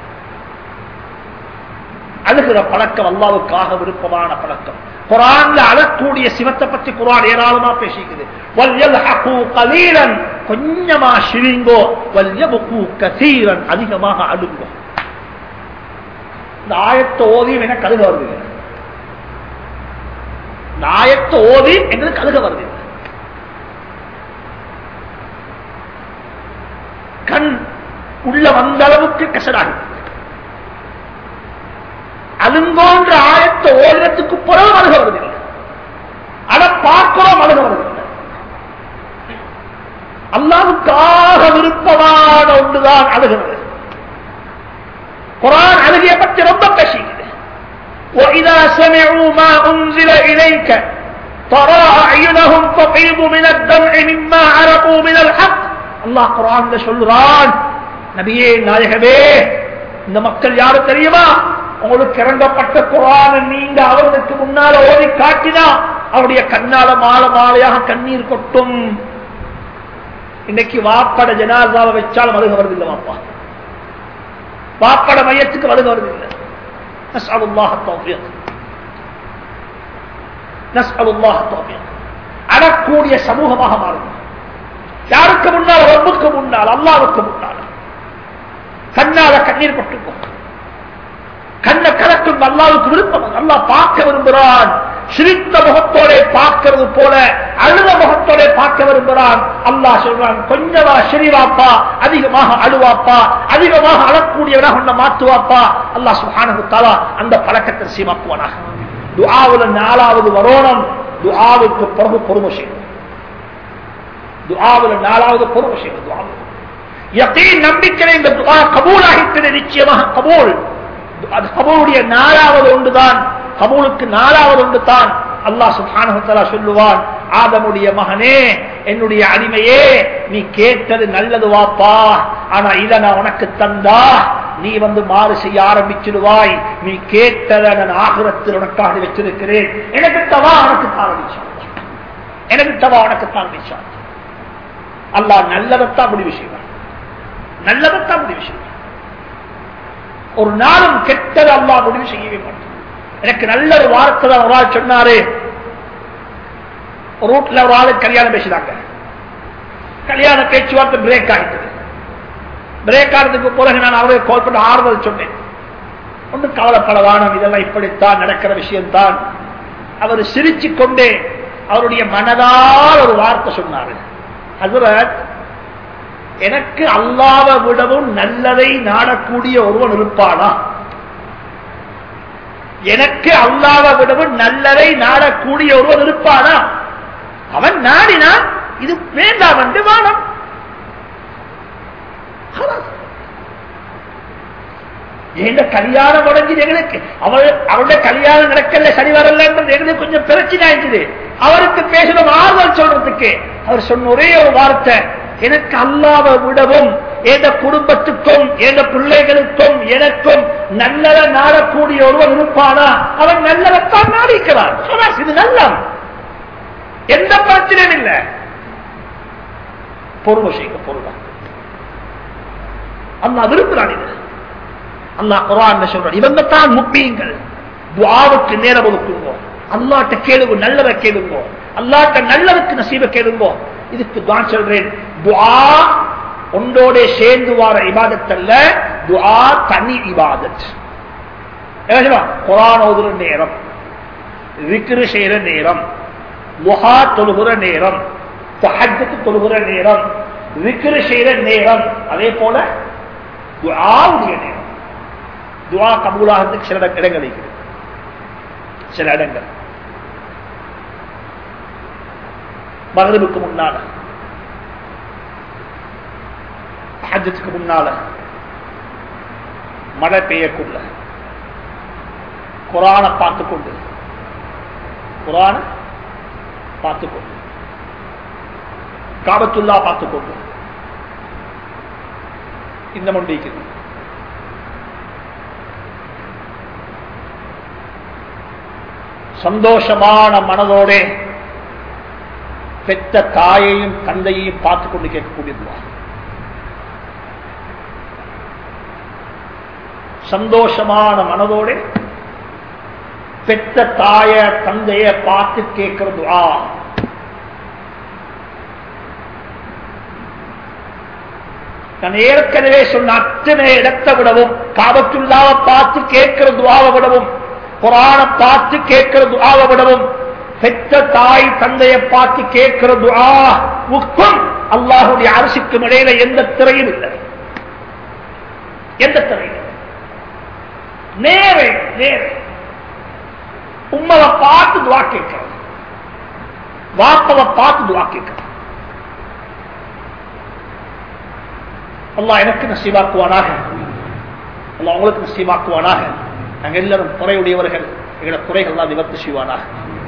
அழுகிற பழக்கம் அல்லாவுக்காக விருப்பமான பழக்கம் குரான்ல அழக்கூடிய சிவத்தை பற்றி குரான் ஏராளமா பேசிக்குது வல்யல்ஹகு கலீலன் கொஞ்சமா சிரிங்கோ வல்யபுகு கசீரன் அதிகமாக அழுங்கோ இந்த ஆயத்தை ஓதியும் எனக்கு அழுக வருது இந்த ஆயத்தை ஓதி எங்களுக்கு அழுக வருது கண் உள்ள வந்த அளவுக்கு கசடாகும் அழுங்கோன்ற ஆயத்தை ஓடுறதுக்கு பிறகு அழுக வருவதில்லை அட பார்க்கிறோம் அழுக வருவதில்லை அல்லாவுக்காக விருப்பமான ஒன்றுதான் அழுகிறது குரான் அழுகிய பற்றி ரொம்ப பேசுகிறது وَإِذَا سَمِعُوا مَا أُنزِلَ إِلَيْكَ تَرَى أَعْيُنَهُمْ تَفِيضُ مِنَ الدَّمْعِ مِمَّا عَرَفُوا مِنَ الْحَقِّ அல்லாஹ் குர்ஆன்ல சொல்றான் நபியே நாயகமே இந்த மக்கள் யாரு தெரியுமா உங்களுக்கு இறங்கப்பட்ட குரான நீங்க அவர்களுக்கு முன்னால ஓதி காட்டினா அவருடைய கண்ணால மாலை மாலையாக கண்ணீர் கொட்டும் இன்னைக்கு வாப்பட ஜனாதாவை வச்சாலும் அழுக வருதில்லை வாப்பா வாப்பட மையத்துக்கு அழுக வருதில்லை نسأل الله التوفيق نسأل الله التوفيق அழக்கூடிய சமூகமாக மாறும் யாருக்கு முன்னால் ரப்புக்கு முன்னால் அல்லாவுக்கு முன்னால் கண்ணால கண்ணீர் பட்டுக்கும் கண்ணை கலக்கும் அல்லாவுக்கு விருப்பம் அல்லாஹ் பார்க்க விரும்புகிறான் சிரித்த முகத்தோட பார்க்கிறது போல அழுத முகத்தோட பார்க்க விரும்புகிறான் அல்லாஹ் சொல்றான் கொஞ்சமா சிரிவாப்பா அதிகமாக அழுவாப்பா அதிகமாக அழக்கூடியவனாக உன்னை மாத்துவாப்பா அல்லாஹ் சுஹானு தாலா அந்த பழக்கத்தை சீமாக்குவானாக துஆவுல நாலாவது வரோணம் துஆவுக்கு பிறகு பொறுமை செய்யும் துஆவுல நாலாவது பொறுமை செய்யும் துஆவுக்கு யகீன் நம்பிக்கை இந்த துஆ கபூல் ஆகிட்டது நிச்சயமாக கபூல் அது கபூலுடைய நாலாவது ஒன்றுதான் கபூலுக்கு நாலாவது ஒன்று தான் அல்லாஹ் சுப்ஹானஹு தஆலா சொல்லுவான் ஆதமுடைய மகனே என்னுடைய அடிமையே நீ கேட்டது நல்லது வாப்பா ஆனா இத நான் உனக்கு தந்தா நீ வந்து மாறு செய்ய ஆரம்பிச்சிடுவாய் நீ கேட்டதை நான் ஆகிரத்தில் உனக்காக வச்சிருக்கிறேன் எனக்கு தவா உனக்கு தாரணிச்சான் எனக்கு தவா உனக்கு தாரணிச்சான் அல்லாஹ் நல்லதைத்தான் முடிவு செய்வான் நல்லதைத்தான் முடிவு செய்வான் ஒரு நாளும் கெட்டது அல்லாஹ் முடிவு செய்யவே மாட்டான் எனக்கு நல்ல ஒரு வார்த்தை தான் ஒரு ஆள் சொன்னாரு ஒரு வீட்டுல ஒரு ஆளு கல்யாணம் பேசினாங்க கல்யாண பேச்சுவார்த்தை பிரேக் ஆகிட்டது பிரேக் ஆனதுக்கு பிறகு நான் அவரை கால் பண்ண ஆறுதல் சொன்னேன் ஒன்றும் கவலைப்பட வேணாம் இதெல்லாம் இப்படித்தான் நடக்கிற விஷயம்தான் அவர் சிரிச்சு கொண்டே அவருடைய மனதால் ஒரு வார்த்தை சொன்னாரு ஹசரத் எனக்கு அல்லாவை விடவும் நல்லதை நாடக்கூடிய ஒருவன் இருப்பானா எனக்கு அல்லாவை விடவும் நல்லதை நாடக்கூடிய ஒருவன் இருப்பானா அவன் நாடினான் இது வேண்டாம் என்று வானம் எங்க கல்யாணம் உடஞ்சது எங்களுக்கு அவள் அவருடைய கல்யாணம் நடக்கல சரி வரலன்றது எங்களுக்கு கொஞ்சம் பிரச்சனை ஆயிடுச்சு அவருக்கு பேசணும் ஆறுதல் சொல்றதுக்கு அவர் சொன்ன ஒரே ஒரு வார்த்தை எனக்கு அல்லாவை விடவும் எந்த குடும்பத்துக்கும் எந்த பிள்ளைகளுக்கும் எனக்கும் நல்லத நாடக்கூடிய ஒருவன் இருப்பானா அவன் நல்லதைத்தான் நாடிக்கிறான் இது நல்லம் எந்த பிரச்சனையும் இல்லை பொறுமை செய்ய பொருளா அல்லா விரும்புகிறான் இது அல்லா குரான் சொல்றான் இவங்க தான் முப்பீங்கள் துவாவுக்கு நேரம் ஒதுக்குங்க அல்லாட்ட கேளுங்க நல்லதை கேளுங்க அல்லாட்ட நல்லதுக்கு நசீப கேளுங்க இதுக்கு தான் சொல்றேன் துவா ஒன்றோட சேர்ந்து வார இபாதத் அல்ல துவா தனி இபாதத் குரான் ஓதுற நேரம் விக்கிரு செய்யற நேரம் முகா தொழுகிற நேரம் தஹஜ்ஜத்து தொழுகிற நேரம் விக்கிர செய்யற நேரம் அதே போல துஆவுடைய நேரம் துஆ கபூலாகிறதுக்கு சில இடங்கள் இருக்கிறது சில இடங்கள் மகரிபுக்கு முன்னால ஹஜ்ஜத்துக்கு முன்னால மழை பெய்யக்குள்ள குரான பார்த்துக்கொண்டு குரான பார்த்துக்கொண்டு காபத்துல்லா பார்த்துக்கொண்டு இந்த மண்டிக்குது சந்தோஷமான மனதோட பெற்ற தாயையும் தந்தையையும் பார்த்து கொண்டு கேட்கக்கூடியதுவா சந்தோஷமான மனதோட பெற்ற தாய தந்தைய பார்த்து கேட்கிறது ஆ நான் ஏற்கனவே சொன்ன அத்தனை இடத்தை விடவும் காபத்துள்ளாவை பார்த்து கேட்கிற துவாவை விடவும் குரான பார்த்து கேட்கிற துவாவை விடவும் பெற்ற தாய் தந்தையை பார்த்து கேட்கிற துவா உக்கும் அல்லாஹுடைய அரசுக்கும் இடையில எந்த திரையும் இல்லை எந்த திரையும் நேரே நேரே உம்மவை பார்த்து துவா கேட்கிறது வாப்பவை பார்த்து துவா கேட்கிறது அல்லாஹ் எனக்கு நசீவாக்குவானாக அல்லாஹ் உங்களுக்கு நசீவாக்குவானாக நாங்கள் எல்லாரும் குறையுடையவர்கள் எங்களோட குறைகள்லாம் நிவர்த்தி செய்வானாக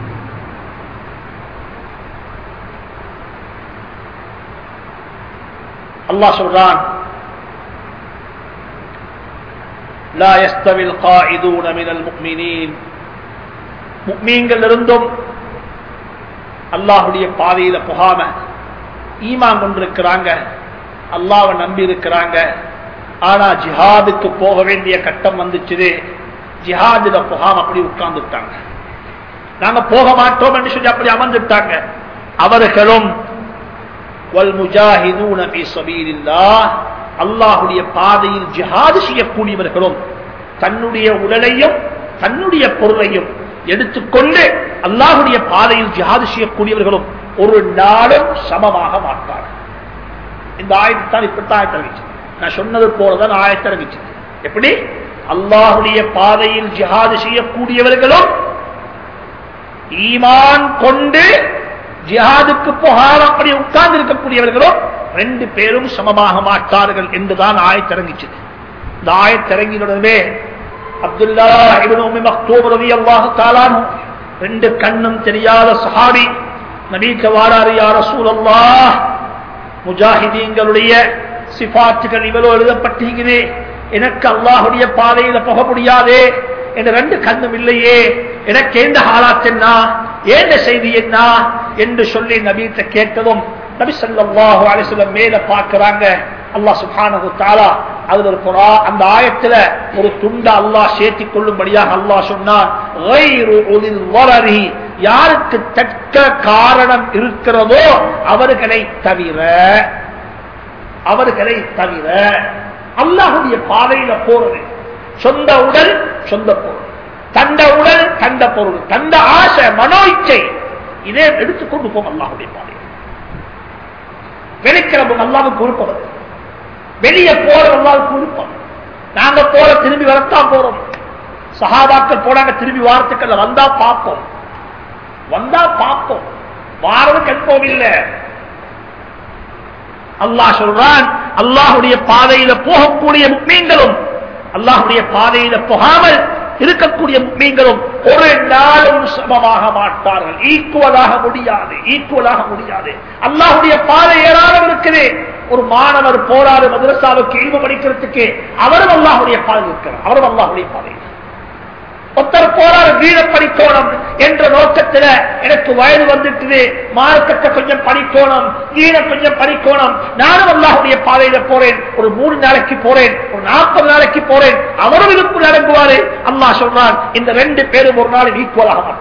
அல்லாஹ் சொல்றான் لا يستوي القائدون من المؤمنين முக்மீன்கள் இருந்தும் அல்லாஹுடைய பாதையில புகாம ஈமான் கொண்டிருக்கிறாங்க அல்லாவை நம்பி இருக்கிறாங்க ஆனா ஜிஹாதுக்கு போக வேண்டிய கட்டம் வந்துச்சு ஜிஹாதுல புகாம அப்படி உட்கார்ந்துட்டாங்க நாங்க போக மாட்டோம் என்று சொல்லி அப்படி அமர்ந்துட்டாங்க அவர்களும் அல்லாஹுடைய பாதையில் ஜிஹாது செய்யக்கூடியவர்களும் தன்னுடைய உடலையும் தன்னுடைய பொருளையும் எடுத்துக்கொண்டு அல்லாஹுடைய பாதையில் ஜிஹாது செய்யக்கூடியவர்களும் ஒரு நாளும் சமமாக மாட்டார்கள் இந்த ஆயத்தான் இப்படித்தான் ஆயத்திறங்கிச்சு நான் சொன்னது போலதான் ஆயத்திறங்கிச்சு எப்படி அல்லாஹுடைய பாதையில் ஜிஹாது செய்யக்கூடியவர்களும் ஈமான் கொண்டு ஜிஹாதுக்கு போகாத அப்படி உட்கார்ந்து இருக்கக்கூடியவர்களும் ரெண்டு பேரும் சமமாக மாட்டார்கள் என்றுதான் ஆயத்திறங்கிச்சு இந்த ஆயத்திறங்கினுடனே அப்துல்லா ரெண்டு கண்ணும் தெரியாத சஹாபி நபீக்க வாராரு யார சூழல்லா முஜாஹிதீங்களுடைய சிபாத்துகள் இவ்வளவு எழுதப்பட்டிருக்கிறே எனக்கு அல்லாஹுடைய பாதையில போக முடியாதே என்ற ரெண்டு கண்ணும் இல்லையே எனக்கு எந்த ஹாலாத் என்ன ஏந்த செய்தி என்ன என்று சொல்லி நபீத்த கேட்டதும் நபி சல்லாஹு அலிஸ்லம் மேல பார்க்கிறாங்க அல்லா சுபானு தாலா அதுல ஒரு புறா அந்த ஆயத்துல ஒரு துண்ட அல்லாஹ் சேர்த்தி கொள்ளும்படியாக அல்லாஹ் சொன்னான் யாருக்கு தக்க காரணம் இருக்கிறதோ அவர்களை தவிர அவர்களை தவிர அல்லாஹுடைய பாதையில போறது சொந்த உடல் சொந்த பொருள் தந்த உடல் தந்த பொருள் தந்த ஆசை மனோ இச்சை இதே எடுத்துக்கொண்டு போகும் அல்லாஹுடைய பாதையில் வெளிக்கிழமை அல்லாவுக்கு உறுப்பது வெளியே போற அல்லாவுக்கு உறுப்பம் நாங்க போற திரும்பி வரத்தான் போறோம் சகாபாக்கள் போனாங்க திரும்பி வாரத்துக்கள் வந்தா பார்ப்போம் வந்தா பார்ப்போம் வாரது கற்போம் இல்லை அல்லாஹ் சொல்றான் அல்லாஹுடைய பாதையில போகக்கூடிய மீன்களும் அல்லாஹுடைய பாதையில போகாமல் இருக்கக்கூடிய மீன்களும் ஒரு நாளும் சமமாக மாட்டார்கள் ஈக்குவலாக முடியாது ஈக்குவலாக முடியாது அல்லாஹுடைய பாதை ஏராளம் இருக்குது ஒரு மாணவர் போராடு மதுரசாவுக்கு இழிவு படிக்கிறதுக்கு அவரும் அல்லாஹுடைய பாதை இருக்கிறார் அவரும் அல்லாஹுடைய பாதை ஒருத்தர் போராடு வீர படிக்கோணம் என்ற நோக்கத்துல எனக்கு வயது வந்துட்டு மார்க்கத்தை கொஞ்சம் படிக்கோணம் வீர கொஞ்சம் படிக்கோணம் நானும் அல்லாஹுடைய பாதையில போறேன் ஒரு மூணு நாளைக்கு போறேன் ஒரு நாற்பது நாளைக்கு போறேன் அவரும் இதுக்குள் அடங்குவாரு அல்லாஹ் சொல்றான் இந்த ரெண்டு பேரும் ஒரு நாள் ஈக்குவலாக மாட்டார்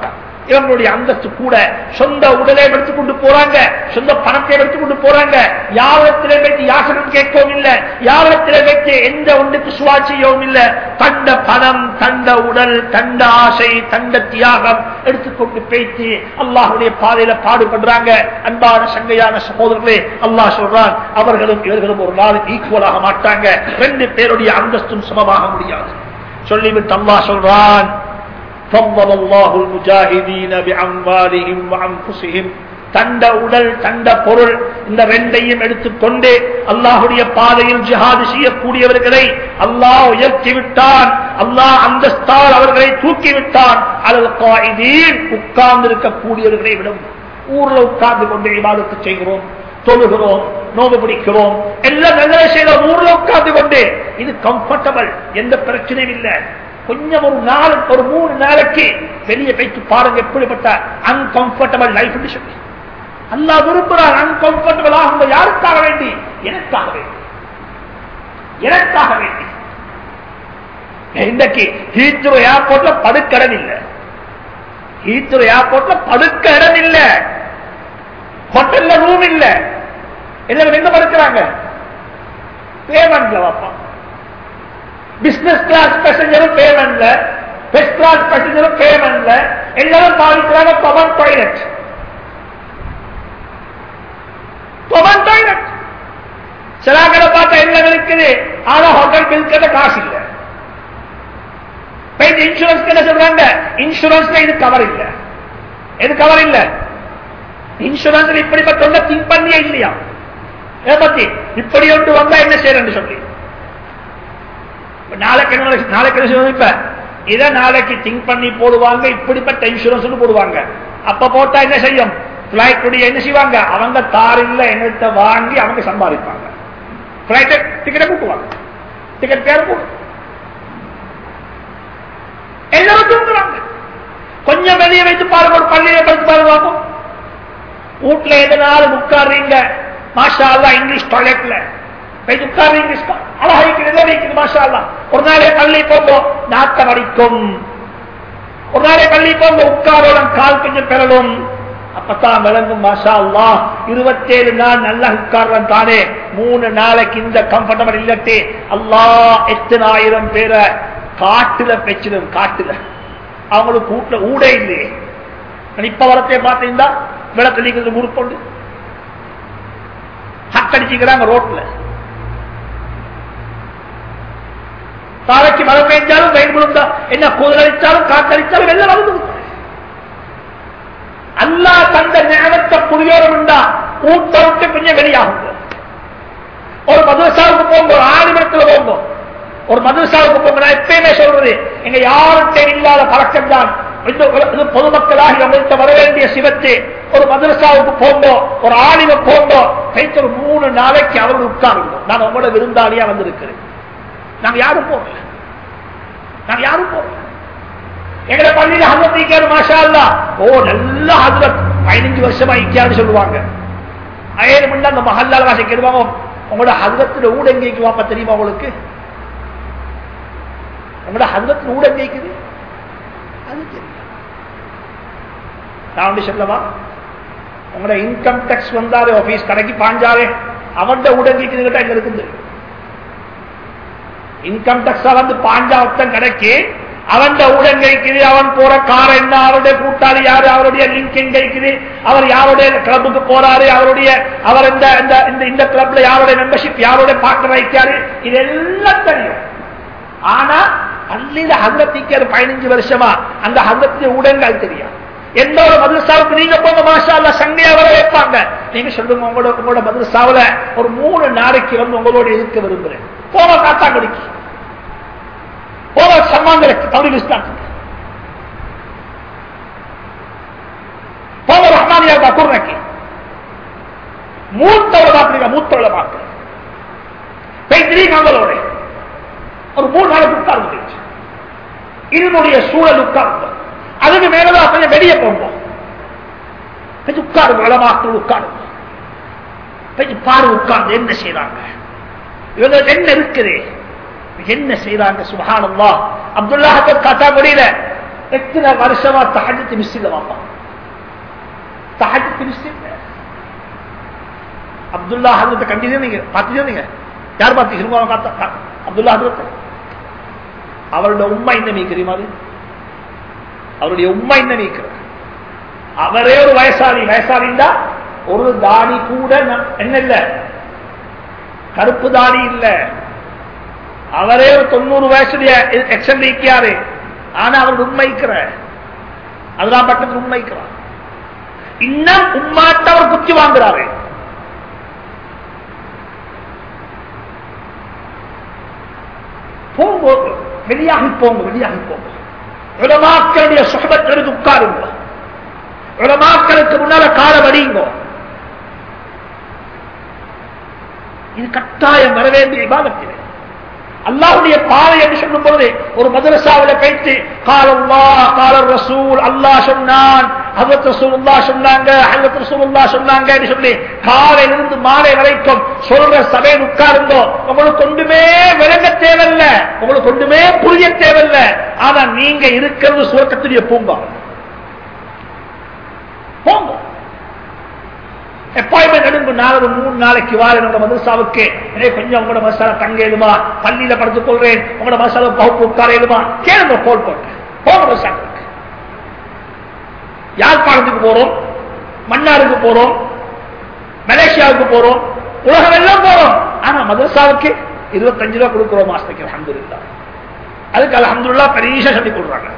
இவங்களுடைய அந்தஸ்து கூட சொந்த உடலை எடுத்துக் கொண்டு போறாங்க சொந்த பணத்தை எடுத்துக் கொண்டு போறாங்க யாவத்திலே வைத்து யாசனம் கேட்கவும் இல்லை யாவத்திலே வைத்து எந்த ஒன்றுக்கு சுவாட்சியவும் இல்லை தண்ட பணம் தண்ட உடல் தண்ட ஆசை தண்ட தியாகம் எடுத்துக்கொண்டு பேச்சு அல்லாஹுடைய பாதையில பாடுபடுறாங்க அன்பான சங்கையான சகோதரர்களே அல்லாஹ் சொல்றான் அவர்களும் இவர்களும் ஒரு நாள் ஈக்குவலாக மாட்டாங்க ரெண்டு பேருடைய அந்தஸ்தும் சமமாக முடியாது சொல்லிவிட்டு அல்லாஹ் சொல்றான் فضل الله المجاهدين بأموالهم وأنفسهم தண்ட உடல் தண்ட பொருள் இந்த ரெண்டையும் எடுத்துக்கொண்டு அல்லாஹுடைய பாதையில் ஜிஹாது செய்யக்கூடியவர்களை அல்லாஹ் உயர்த்தி விட்டான் அல்லாஹ் அந்தஸ்தால் அவர்களை தூக்கி விட்டான் அல்லது காயிதீன் உட்கார்ந்து இருக்கக்கூடியவர்களை விடும் ஊர்ல உட்கார்ந்து கொண்டு விவாதத்தை செய்கிறோம் தொழுகிறோம் நோவு பிடிக்கிறோம் எல்லாம் நல்ல செய்யறோம் ஊர்ல உட்கார்ந்து கொண்டு இது கம்ஃபர்டபிள் எந்த பிரச்சனையும் இல்லை கொஞ்சம் ஒரு நாள் ஒரு மூணு நாளைக்கு வெளியே வைத்து பாருங்க எப்படிப்பட்ட அன்கம்ஃபர்டபிள் லைஃப் சொல்லி அல்லா விரும்புகிறார் அன்கம்ஃபர்டபிள் ஆகும் யாருக்காக வேண்டி எனக்காக வேண்டி எனக்காக வேண்டி இன்றைக்கு ஹீத்ரோ ஏர்போர்ட்ல படுக்க இடம் இல்லை ஹீத்ரோ ஏர்போர்ட்ல படுக்க இடம் இல்லை ஹோட்டல்ல ரூம் இல்ல எல்லாரும் எங்க படுக்கிறாங்க பேமெண்ட்ல வாப்பா பிசினஸ் கிளாஸ் பேசஞ்சரும் பேமெண்ட்ல ஃபர்ஸ்ட் கிளாஸ் பேசஞ்சரும் பேமெண்ட்ல எல்லாரும் பாதிக்கிறாங்க கொமன் டாய்லெட் கொமன் டாய்லெட் சிலாக்களை பார்த்தா என்ன இருக்குது ஆனா ஹோட்டல் பில் கட்ட காசு இல்ல இன்சூரன்ஸ் என்ன சொல்றாங்க இன்சூரன்ஸ்ல இது கவர் இல்ல இது கவர் இல்ல இன்சூரன்ஸ் இப்படிப்பட்ட ஒன்றை திங்க் பண்ணியே இல்லையா ஏ பத்தி இப்படி ஒன்று வந்தா என்ன செய்யறேன்னு சொல்லி நாளைக்கு என்ன நாளைக்கு என்ன செய்யணும் இப்ப இதை நாளைக்கு திங்க் பண்ணி போடுவாங்க இப்படிப்பட்ட இன்சூரன்ஸ் போடுவாங்க அப்ப போட்டா என்ன செய்யும் பிளைட் என்ன செய்வாங்க அவங்க தாரில்ல எங்கள்கிட்ட வாங்கி அவங்க சம்பாதிப்பாங்க பிளைட் டிக்கெட்டை கூட்டுவாங்க டிக்கெட் பேர் போடு எல்லாரும் தூங்குறாங்க கொஞ்சம் வெளியே வைத்து பாருங்க ஒரு பள்ளியை படித்து பாருங்க வீட்டுல எதனாலும் உட்காடுறீங்க மாஷா அல்லா இங்கிலீஷ் டாய்லெட்ல போய் உட்கார்றீங்க அழகா இருக்குது வைக்குது மாஷா அல்லா ஒரு நாளே பள்ளி போங்க நாட்டம் அடிக்கும் ஒரு நாளே பள்ளி போங்க உட்காரோடம் கால் கொஞ்சம் பெறலும் அப்பதான் விளங்கும் மாஷா அல்லா இருபத்தேழு நாள் நல்லா உட்கார்றன் தானே மூணு நாளைக்கு இந்த கம்ஃபர்டபிள் இல்லட்டு அல்லா எத்தனாயிரம் பேரை காட்டுல பெச்சிடும் காட்டுல அவங்களுக்கு வீட்டுல ஊடே இல்லையே இப்ப வரத்தையே பார்த்தீங்களா விளக்கு முறுக்கொண்டு ஹக்கடிச்சுக்கிறாங்க ரோட்ல தாரைக்கு மழை பெய்ஞ்சாலும் வெயில் விழுந்தா என்ன குதிரடிச்சாலும் காத்தடிச்சாலும் வெள்ளம் வந்து அல்லா தந்த நேரத்தை புரியோரம் உண்டா ஊட்ட விட்டு கொஞ்சம் வெளியாகும் ஒரு மதுரசாவுக்கு போங்க ஒரு ஆணிமரத்துல போங்க ஒரு மதுரசாவுக்கு போங்க நான் எப்பயுமே சொல்றது எங்க யார்கிட்ட இல்லாத பழக்கம் தான் பொதுமக்களாக நம்மள்கிட்ட வர வேண்டிய சிவத்து ஒரு மதரசாவுக்கு போங்கோ ஒரு ஆணிவ போங்கோ கைத்து ஒரு மூணு நாளைக்கு அவர்கள் உட்காருங்க நான் உங்களோட விருந்தாளியா வந்திருக்கிறேன் நாங்க யாரும் போகல நாங்க யாரும் போகல எங்களை பள்ளியில ஹசரத் ஈக்கியாரு மாஷா அல்லா ஓ நல்ல ஹசரத் பதினஞ்சு வருஷமா ஈக்கியான்னு சொல்லுவாங்க ஏழு மணி அந்த மஹல்லால வாசி கேடுவாங்க உங்களோட ஹசரத்துல ஊட எங்கேக்கு வாப்பா தெரியுமா உங்களுக்கு உங்களோட ஹசரத்துல ஊட எங்கேக்குது அது தெரியும் நான் வந்து சொல்லவா உங்களோட இன்கம் டேக்ஸ் வந்தாரு ஆபீஸ் கடைக்கு பாஞ்சாரு அவன்கிட்ட உடங்கிக்கிட்ட எங்க இருக்குது இன்கம் டேக்ஸா வந்து பாஞ்சா ஒருத்தன் கடைக்கு அவன் உடன் கைக்குது அவன் போற கார் என்ன அவருடைய கூட்டாளி யாரு அவருடைய லிங்க் எங்க இருக்குது அவர் யாருடைய கிளப்புக்கு போறாரு அவருடைய அவர் இந்த இந்த இந்த கிளப்ல யாருடைய மெம்பர்ஷிப் யாருடைய பார்ட்னர் வைக்காரு இதெல்லாம் தெரியும் ஆனா பள்ளியில ஹசரத்திக்காரு பதினஞ்சு வருஷமா அந்த ஹசரத்திய உடங்கள் தெரியும் எந்த ஒரு மதுரசாவுக்கு நீங்க போங்க மாஷா அல்ல சங்கையா வர வைப்பாங்க நீங்க சொல்லுங்க உங்களோட உங்களோட மதுரசாவில ஒரு மூணு நாளைக்கு வந்து உங்களோட இருக்க விரும்புறேன் போக காத்தாங்குடிக்கு போக சம்மாங்களுக்கு தமிழ் இஸ்லாத்துக்கு போக ரஹ்மானியா குர்னக்கு மூத்தவளை பார்க்குறீங்க மூத்தவளை பார்க்குறேன் அவங்களோட ஒரு மூணு நாளைக்கு உட்கார்ந்து இதனுடைய சூழல் உட்கார்ந்து அதுக்கு மேலதான் கொஞ்சம் வெளியே போவோம் கொஞ்சம் உட்காருங்க வளமாக்கள் உட்காருங்க கொஞ்சம் பாரு உட்கார்ந்து என்ன செய்யறாங்க இவங்களுக்கு என்ன இருக்குது என்ன செய்யறாங்க சுபானம்மா அப்துல்லா காத்தா முடியல எத்தனை வருஷமா தஹஜத்து மிஸ் இல்ல வாப்பா தஹஜத்து மிஸ் இல்ல அப்துல்லா ஹசரத்தை கண்டிதே நீங்க பார்த்துதே நீங்க யார் பார்த்து பார்த்தா அப்துல்லா ஹசரத்தை அவருடைய உண்மை என்ன மீக்கிறீமா அது அவருடைய உண்மை என்ன மீக்கிறார் அவரே ஒரு வயசாளி வயசாளிண்டா ஒரு தாடி கூட நம்- என்ன இல்ல கருப்பு தாடி இல்ல அவரே ஒரு தொண்ணூறு வயசுடைய எக்ஸல் நீக்கியாரு ஆனா அவர் உண்மைக்கிற அதெல்லாம் பட்டது உண்மைக்கிறார் இன்னும் உண்மாட்ட அவர் குச்சி வாங்குறாரு போங்க வெளியாகி போங்க வெளியாகி போங்க உலமாக்களுடைய சுகபத்திற்கு உட்காருங்க உலமாக்களுக்கு முன்னால கால வடியுங்க இது கட்டாயம் வர வேண்டிய விவாதத்திலே அல்லாஹுடைய பாதை என்று சொல்லும் பொழுது ஒரு மதரசாவில கைத்து காலல்லா காலர் ரசூல் அல்லாஹ் சொன்னான் ஹஜரத் ரசூலுல்லா சொன்னாங்க ஹஜரத் ரசூலுல்லா சொன்னாங்க என்று சொல்லி காலையிலிருந்து மாலை வரைக்கும் சொல்ற சபையில் உட்காருந்தோ உங்களுக்கு ஒன்றுமே விளங்க தேவையில்ல உங்களுக்கு ஒன்றுமே புரிய தேவையில்ல ஆனா நீங்க இருக்கிறது சுரக்கத்துடைய பூங்கா போங்க அப்பாயின்மெண்ட் எடுங்க நாலு மூணு நாளைக்கு வார உங்களோட மதரசாவுக்கு எனக்கு கொஞ்சம் உங்களோட மசாலா தங்க எழுமா பள்ளியில படுத்துக் கொள்றேன் உங்களோட மசாலா பகுப்பு உட்கார எழுமா கேளுங்க கோல் போட்டு போங்க மசாலுக்கு யாழ்ப்பாணத்துக்கு போறோம் மன்னாருக்கு போறோம் மலேசியாவுக்கு போறோம் உலகம் எல்லாம் போறோம் ஆனா மதரசாவுக்கு இருபத்தஞ்சு ரூபா கொடுக்கிறோம் மாசத்துக்கு அலமதுல்லா அதுக்கு அலமதுல்லா பெரிய சொல்லி கொடுறாங்க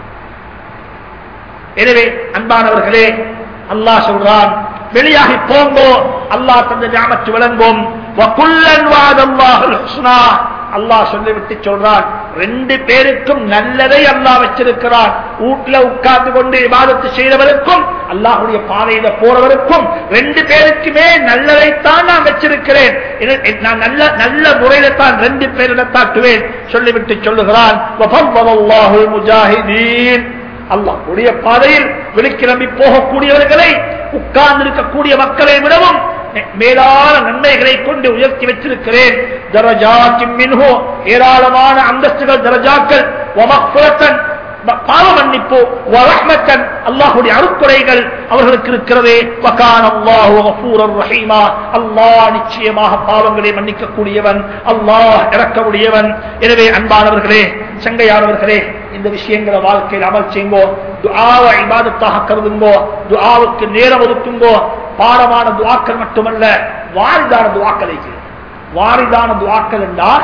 எனவே அன்பானவர்களே அல்லாஹ் சொல்றான் வெளியாகி போங்கோ அல்லாஹ் தந்த ஞாபகத்து விளங்கும் வகுல்லன் வாதல்லாஹுல் ஹுஸ்னா அல்லாஹ் சொல்லிவிட்டு சொல்றான் ரெண்டு பேருக்கும் நல்லதை அல்லாஹ் வச்சிருக்கிறான் வீட்டுல உட்கார்ந்து கொண்டு இபாதத்து செய்தவருக்கும் அல்லாஹுடைய பாதையில போறவருக்கும் ரெண்டு பேருக்குமே நல்லதைத்தான் நான் வச்சிருக்கிறேன் இதை- நான் நல்ல நல்ல முறையில தான் ரெண்டு பேரிட தாட்டுவேன் சொல்லிவிட்டு சொல்லுகிறான் வஃபவ்வலல்லாஹுல் முஜாஹிதீன் அல்லாஹ்வுடைய பாதையில் வெளிக்கிளம்பி போகக்கூடியவர்களை உட்கார்ந்து இருக்கக்கூடிய மக்களை விடவும் மே- மேலான நன்மைகளை கொண்டு உயர்த்தி வச்சிருக்கிறேன் தரஜாத்தின் மின்ஹோ ஏராளமான அந்தஸ்துகள் தரஜாக்கள் வமக்ஃபிரத்தன் ப- பாவ மன்னிப்பு வரஹ்மத்தன் அல்லாஹ்வுடைய அருக்குறைகள் அவர்களுக்கு இருக்கிறதே வகான அல்லாஹு கஃபூரர் ரஹீமா அல்லாஹ் நிச்சயமாக பாவங்களை மன்னிக்க கூடியவன் அல்லாஹ் இறக்கக்கூடியவன் எனவே அன்பானவர்களே சங்கையானவர்களே இந்த விஷயங்களை வாழ்க்கையில் அமல் செய்யுங்கோ துஆவை இபாதத்தாக கருதுங்கோ துஆவுக்கு நேரம் ஒதுக்குங்கோ பாடமான துஆக்கள் மட்டுமல்ல வாரிதான துஆக்களை செய்யுங்க. வாரிதான துஆக்கள் என்றால்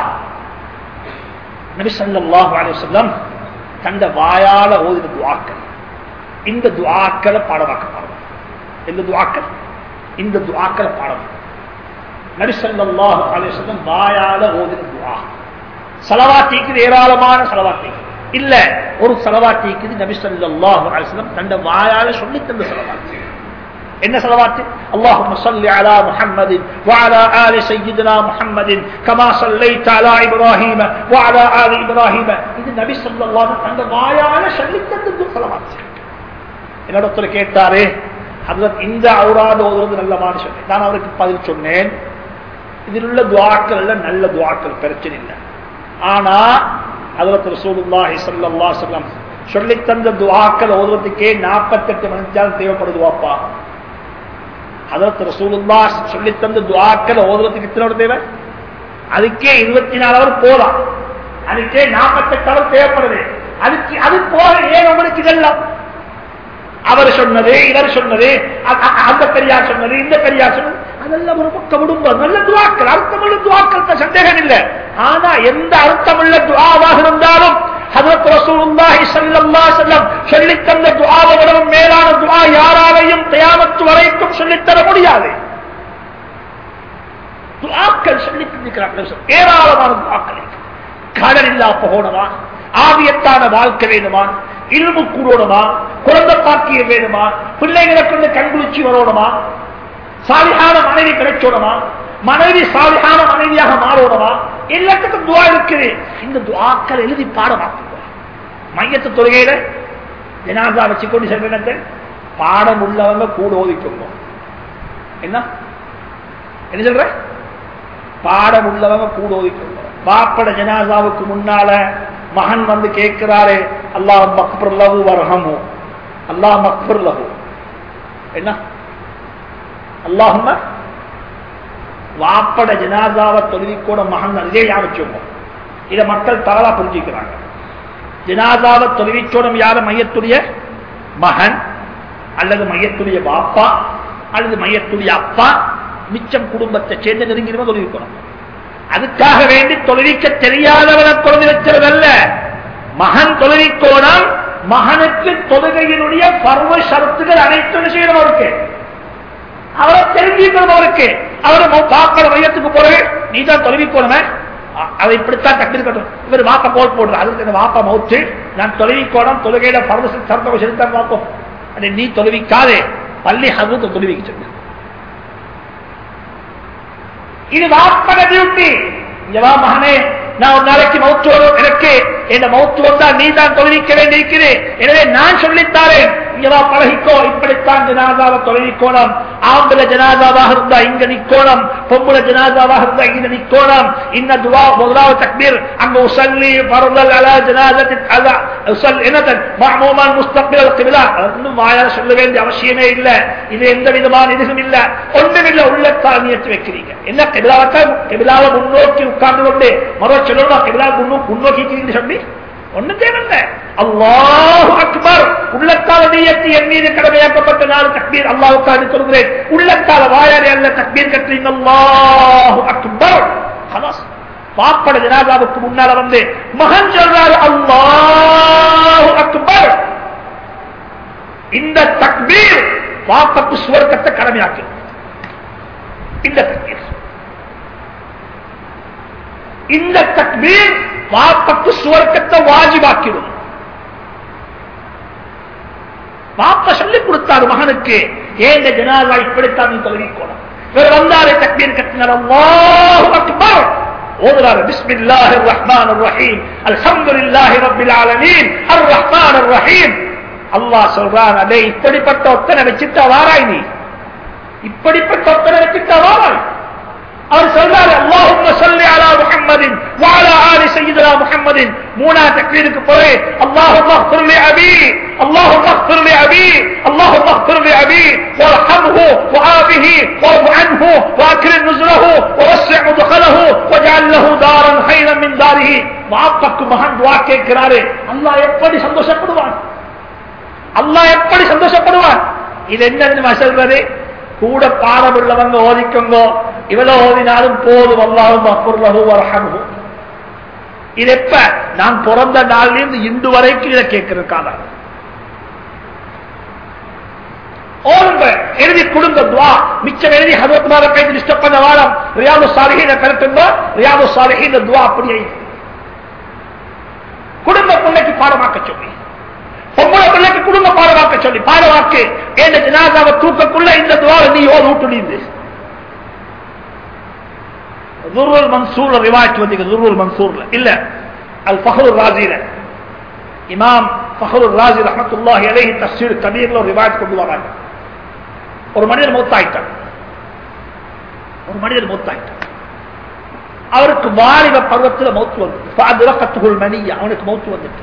நபி ஸல்லல்லாஹு அலைஹி வஸல்லம் தந்த வாயால ஓதின துஆக்கள் இந்த துஆக்களை பாடமாக்கப்படுது இந்த துஆக்கள் இந்த துஆக்களை பாடம் நபி ஸல்லல்லாஹு அலைஹி வஸல்லம் வாயால ஓதின துஆ சலவாத்திக்கு ஏராளமான சலவாத்திக்கு இல்ல ஒரு சலவாத்திக்கு நபி ஸல்லல்லாஹு அலைஹி வஸல்லம் தந்த வாயால சொல்லி தந்த சலவாத்தி என்ன சலவாத்து اللهم صل على محمد وعلى آل سيدنا محمد كما صليت على إبراهيم وعلى آل إبراهيم இது நபி ஸல்லல்லாஹு அலைஹி அந்த வாயால சொல்லி தந்த சலவாத்து என்னோட ஒருத்தர் கேட்டாரு ஹஜரத் இந்த அவுராத ஓதுறது நல்லமான்னு சொன்னேன் நான் அவருக்கு பதில் சொன்னேன் இதில் உள்ள துவாக்கள் எல்லாம் நல்ல துவாக்கள் பிரச்சனை இல்லை ஆனா ஹஜரத் ரசூலுல்லாஹி ஸல்லல்லாஹு அலைஹி வஸல்லம் சொல்லி தந்த துவாக்கள் ஓதுறதுக்கே 48 மணி நேரம் தேவைப்படுது வாப்பா ஹஜரத் ரசூலுல்லாஹ் சொல்லி தந்த துவாக்கள் ஓதுறதுக்கு எத்தனை நேரம் தேவை அதுக்கே 24 அவர் போலாம் அதுக்கே 48 அவர் தேவைப்படுது அதுக்கு அது போக ஏன் உங்களுக்கு இதெல்லாம் அவர் சொன்னது இவர் சொன்னது அ- அ- அந்த பெரியார் சொன்னது இந்த பெரியார் சொன்னது அதெல்லாம் ஒரு பக்கம் விடும்போது நல்ல துவாக்கள் அர்த்தமுள்ள துவாக்கள் தான் சந்தேகம் இல்லை ஆனா எந்த அர்த்தமுள்ள துவாவாக இருந்தாலும் ஹஜரத் ரசூலுல்லாஹி ஸல்லல்லாஹு அலைஹி வஸல்லம் சொல்லித் தந்த துஆவை விடவும் மேலான துஆ யாராலையும் கியாமத் வரைக்கும் சொல்லித் தர முடியாது துஆக்கள் சொல்லித் தந்திருக்கிறார்கள் ஏராளமான துஆக்கள் இருக்கு. கடல் இல்லா போகணுமா ஆவியத்தான வாழ்க்கை வேணுமா இல்மு கூறணுமா குழந்தை பாக்கியம் வேணுமா பிள்ளைகளை கொண்டு கண்குளிச்சு வரணுமா சாலிஹான மனைவி கிடைச்சோணுமா மனைவி சாலிஹான மனைவியாக மாறணுமா எல்லாத்துக்கும் துவா இருக்குது இந்த துவாக்கள் எழுதி பாடமாக்குங்க மையத்து தொழுகையில ஜனாதா வச்சுக்கொண்டு செல்வனத்தை பாடம் உள்ளவங்க கூட ஓதிக்கோங்க என்ன என்ன சொல்ற பாடம் உள்ளவங்க கூட ஓதிக்கோங்க பாப்பட ஜனாசாவுக்கு முன்னால மகன் வந்து கேட்கிறாரு அல்லாஹ் மக்பர் லஹு வர்ஹமு அல்லாஹ் மக்பர் லஹு என்ன அல்லாஹும்ம வாப்பட ஜனாதாவை தொழுவிக்கூட மகன் இதே யாவச்சோம் இதை மக்கள் தவறா புரிஞ்சுக்கிறாங்க ஜனாதாவை தொழுவிச்சோடம் யார மையத்துடைய மகன் அல்லது மையத்துடைய பாப்பா அல்லது மையத்துடைய அப்பா மிச்சம் குடும்பத்தை சேர்ந்து நெருங்கிடுவோம் தொழுவிக்கணும் அதுக்காக வேண்டி தொழுவிக்க தெரியாதவனை தொழுவி வச்சதல்ல மகன் தொழுவிக்கோணம் மகனுக்கு தொழுகையினுடைய பருவ ஷரத்துகள் அனைத்தும் செய்யணும் அவருக்கு அவரை தெரிஞ்சுக்கணும் அவருக்கு அவரை பாப்பட மையத்துக்கு போறவே நீ தான் தொலைவிக்கோணுமே அதை இப்படித்தான் தக்கிருக்கட்டும் இவர் வாப்ப கோல் போடுற அதுக்கு இந்த வாப்ப மௌத்து நான் தொலைவிக்கோணும் தொழுகையில பரவ சர்த்தம் செலுத்தான் பார்ப்போம் அதை நீ தொலைவிக்காதே பள்ளி ஹசூத்த தொலைவிக்க சொன்ன இது வாப்பட டியூட்டி இங்க வா மகனே நான் ஒரு நாளைக்கு மௌத்து வரும் எனக்கு என்ன மௌத்து வந்தா நீ தான் தொழிலிக்க வேண்டியிருக்கிறேன் எனவே நான் சொல்லித்தாரேன் இங்கவா பழகிக்கோ இப்படித்தான் ஜனாதாவை தொழிலிக்கோணம் ஆம்பளை ஜனாதாவாக இருந்தா இங்க நிக்கோணம் பொம்பளை ஜனாதாவாக இருந்தா இங்க நிக்கோணம் இன்ன துவா முதலாவது தக்பீர் அங்க உசல்லி பருதல் அலா ஜனாதத்தி அலா உசல் என்னதன் மாமூமான் முஸ்தக்பில் கிபிலா இன்னும் வாயால சொல்ல வேண்டிய அவசியமே இல்ல இது எந்த விதமான இதுவும் இல்ல ஒன்றும் இல்ல உள்ளத்தால் நியத்து வைக்கிறீங்க என்ன கிபிலாவத்தான் கிபிலாவை முன்னோக்கி உட்கார்ந்து கொண்டு மறுவ சொல்லணும் கிபிலா முன்னோக்கி சொல்லி ஒன்னும் தேவையில்ல அல்லாஹ் அக்பர் உள்ளத்தால நீயத்து என் மீது கடமையாக்கப்பட்ட நாள் தக்பீர் அல்லாவுக்காக சொல்கிறேன் உள்ளத்தால வாயாரே அல்ல தக்பீர் கட்டுறீங்க அல்லாஹ் அக்பர் ஹலாஸ் பாப்பட ஜனாதாவுக்கு முன்னால வந்து மகன் சொல்றாரு அல்லாஹ் அக்பர் இந்த தக்பீர் பாப்பக்கு சுவர்க்கத்தை கடமையாக்கி இந்த தக்பீர் இந்த தக்பீர் பாப்பக்கு சுவர்க்கத்தை வாஜிபாக்கிடும் பாப்ப சொல்லிக் கொடுத்தாரு மகனுக்கு ஏன் இந்த ஜனாதா இப்படித்தான் நீ தொழில்கோணும் இவர் வந்தாரு தக்பீர் கட்டினார் அல்லாஹு அக்பர் ஓதுறாரு பிஸ்மில்லாஹி ரஹ்மான் ரஹீம் அல்ஹம்துலில்லாஹி ரப்பில் ஆலமீன் அர் ரஹ்மான் ரஹீம் அல்லாஹ் சொல்றான் அதே இப்படிப்பட்ட ஒத்தனை வச்சுட்டா வாராய் நீ இப்படிப்பட்ட ஒத்தனை வச்சுட்டா வாராய் அவர் சொல்றாரு அல்லாஹும்ம ஸல்லி அலா முஹம்மதின் வஅலா ஆலி சய்யிதனா முஹம்மதின் மூணா தக்பீருக்கு போய் அல்லாஹும்ம اغفر لي ابي اللهم اغفر لي ابي اللهم اغفر لي ابي وارحمه وعافه واعف عنه واكرم نزله ووسع مدخله واجعل له دارا خيرا من داره வாப்பக்கு மகன் துவா கேட்கிறாரு அல்லாஹ் எப்படி சந்தோஷப்படுவான் அல்லாஹ் எப்படி சந்தோஷப்படுவான் இது என்ன சொல்றது கூட பாடம் உள்ளவங்க ஓதிக்கோங்க இவ்வளவு ஓதினாலும் போதும் அல்லாஹும் அப்புறலகு வரஹனு இது எப்ப நான் பிறந்த நாள்ல இருந்து இன்று வரைக்கும் இதை கேட்கிறதுக்கான ஓடுங்க எழுதி கொடுங்க துவா மிச்சம் எழுதி ஹதரத்மார கைது டிஸ்டர்ப் பண்ண வாரம் ரியாது சாலிஹீன கருத்துங்க ரியாது சாலிஹீன துவா அப்படியே குடும்ப பிள்ளைக்கு பாடமாக்க சொல்லி பொம்பளை பிள்ளைக்கு குடும்ப பாடமாக்க சொல்லி பாடவாக்கு ஏன் ஜனாதாவை தூக்கக்குள்ள இந்த துவாரை நீ ஓர் ஊட்டுலிந்து துருவல் மன்சூர்ல ரிவாய்ட் வந்தீங்க துருவல் மன்சூர்ல இல்ல அல் ஃபஹரு ராஜில இமாம் ஃபஹரு ராஜி ரஹமத்துல்லாஹி அலைஹி தஃசீர் கபீர்ல ஒரு ரிவாய்ட் கொண்டு வராங்க ஒரு மனிதர் மூத்தாயிட்டார் ஒரு மனிதர் மூத்தாயிட்டார் அவருக்கு வாலிப பருவத்தில் மௌத்து வந்து மணியா அவனுக்கு மௌத்து வந்துட்டு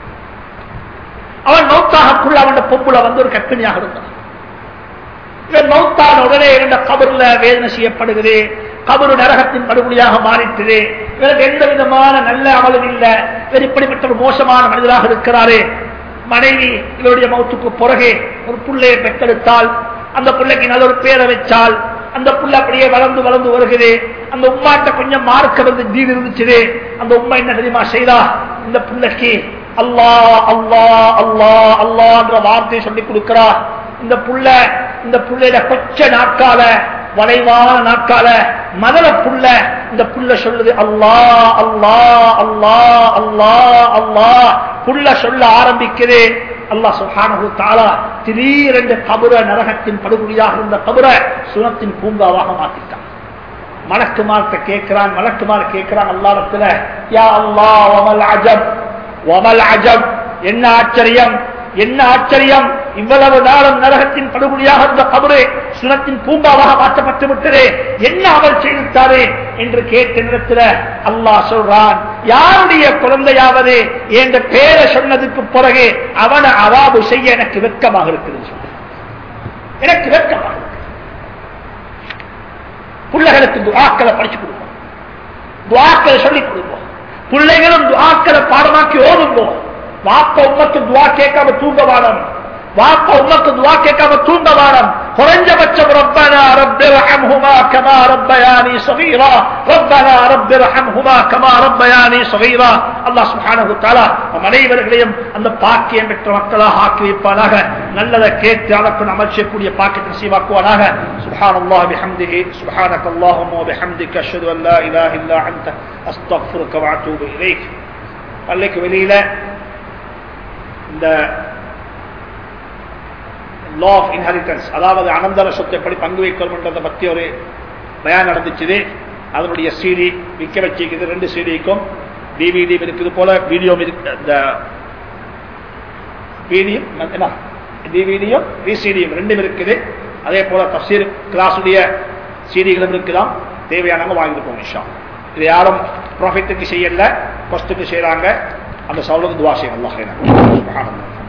அவன் மௌத்தாகக்குள்ள அவன் பொம்புல வந்து ஒரு கற்பிணியாக இருந்தான் இவன் மௌத்தான உடனே இருந்த கபருல வேதனை செய்யப்படுகிறது கபரு நரகத்தின் படுகொலியாக மாறிட்டது இவருக்கு எந்த விதமான நல்ல அமலும் இல்லை இவர் இப்படிப்பட்ட ஒரு மோசமான மனிதராக இருக்கிறாரு மனைவி இவருடைய மௌத்துக்கு பிறகு ஒரு பிள்ளையை பெற்றெடுத்தால் அந்த பிள்ளைக்கு நல்ல ஒரு பேரை வச்சால் அந்த புள்ள அப்படியே வளர்ந்து வளர்ந்து வருகிறது அந்த உமாட்ட கொஞ்சம் மார்க்க வந்து தீன் இருந்துச்சு அந்த உண்மை என்ன தெரியுமா செய்தா இந்த பிள்ளைக்கு அல்லா அல்லா அல்லா அல்லான்ற வார்த்தையை சொல்லி கொடுக்கிறா இந்த புள்ள இந்த புள்ளையில கொச்ச நாட்கால வளைவான நாட்கால மதல புள்ள இந்த புள்ள சொல்லுது அல்லா அல்லா அல்லா அல்லா அல்லா புள்ள சொல்ல ஆரம்பிக்குது அல்லா சுஹானு தாலா திடீரென்று கபுர நரகத்தின் படுகொலியாக இருந்த கபுர சுனத்தின் பூங்காவாக மாத்திட்டான் மலக்குமார்ட்ட கேட்கிறான் மலக்குமார் கேட்கிறான் அல்லாடத்துல யா அல்லா ஒமல் அஜப் ஒமல் அஜப் என்ன ஆச்சரியம் என்ன ஆச்சரியம் இவ்வளவு நாளும் நரகத்தின் படுகொலியாக இருந்த கபரு சுனத்தின் பூங்காவாக மாற்றப்பட்டு விட்டது என்ன அவர் செய்திருத்தாரு என்று கேட்ட நேரத்தில் அல்லாஹ் சொல்றான் யாருடைய குழந்தையாவது என்ற பேரை சொன்னதுக்கு பிறகு அவனை அவாபு செய்ய எனக்கு வெட்கமாக இருக்குது சொன்னார். எனக்கு வெட்கமாக இருக்கு பிள்ளைகளுக்கு துவாக்களை படிச்சு கொடுப்போம் துவாக்களை சொல்லிக் கொடுப்போம் பிள்ளைகளும் துவாக்களை பாடமாக்கி ஓடும்போம் வாப்ப உமக்கு துவா கேட்காம தூங்க வாடம் வாப்ப உமக்கு துவா கேட்காம தூங்க வாடம் குறைஞ்சபட்சம் ரப்பனா ரப்பி ரஹம்ஹுமா கமா ரப்பயானி சகீரா ரப்பனா ரப்பி ரஹம்ஹுமா கமா ரப்பயானி சகீரா அல்லாஹ் சுப்ஹானஹு தஆலா நம் அனைவர்களையும் அந்த பாக்கியம் பெற்ற மக்களாக ஆக்கி வைப்பானாக நல்லதை கேட்டு அதற்கு அமல் செய்யக்கூடிய பாக்கியத்தை நசீவாக்குவானாக சுப்ஹானல்லாஹ் பிஹம்திஹி சுப்ஹானக அல்லாஹும்ம வபிஹம்திக அஷ்ஹது அன் லா இலாஹ இல்லா அன்த அஸ்தக்ஃபிருக வ அத்தூபு இலைக் பள்ளிக்கு வெளியில இந்த லா ஆஃப் இன்ஹெரிட்டன்ஸ் அதாவது அனந்தர சொத்தை எப்படி பங்கு வைக்கணும்ன்றதை பத்தி ஒரு பயான் நடந்துச்சு அதனுடைய சிடி விற்க வச்சிருக்குது ரெண்டு சிடிக்கும் டிவிடி இருக்குது போல வீடியோ இந்த வீடியும் என்ன டிவிடியும் விசிடியும் ரெண்டும் இருக்குது அதே போல தப்சீர் கிளாஸுடைய சிடிகளும் இருக்குதான் தேவையானவங்க வாங்கிட்டு போங்க இஷா இது யாரும் ப்ராஃபிட்டுக்கு செய்யல கொஸ்டுக்கு செய்யறாங்க அந்த சவுலுக்கு துவா செய்யணும் அல்லாஹ்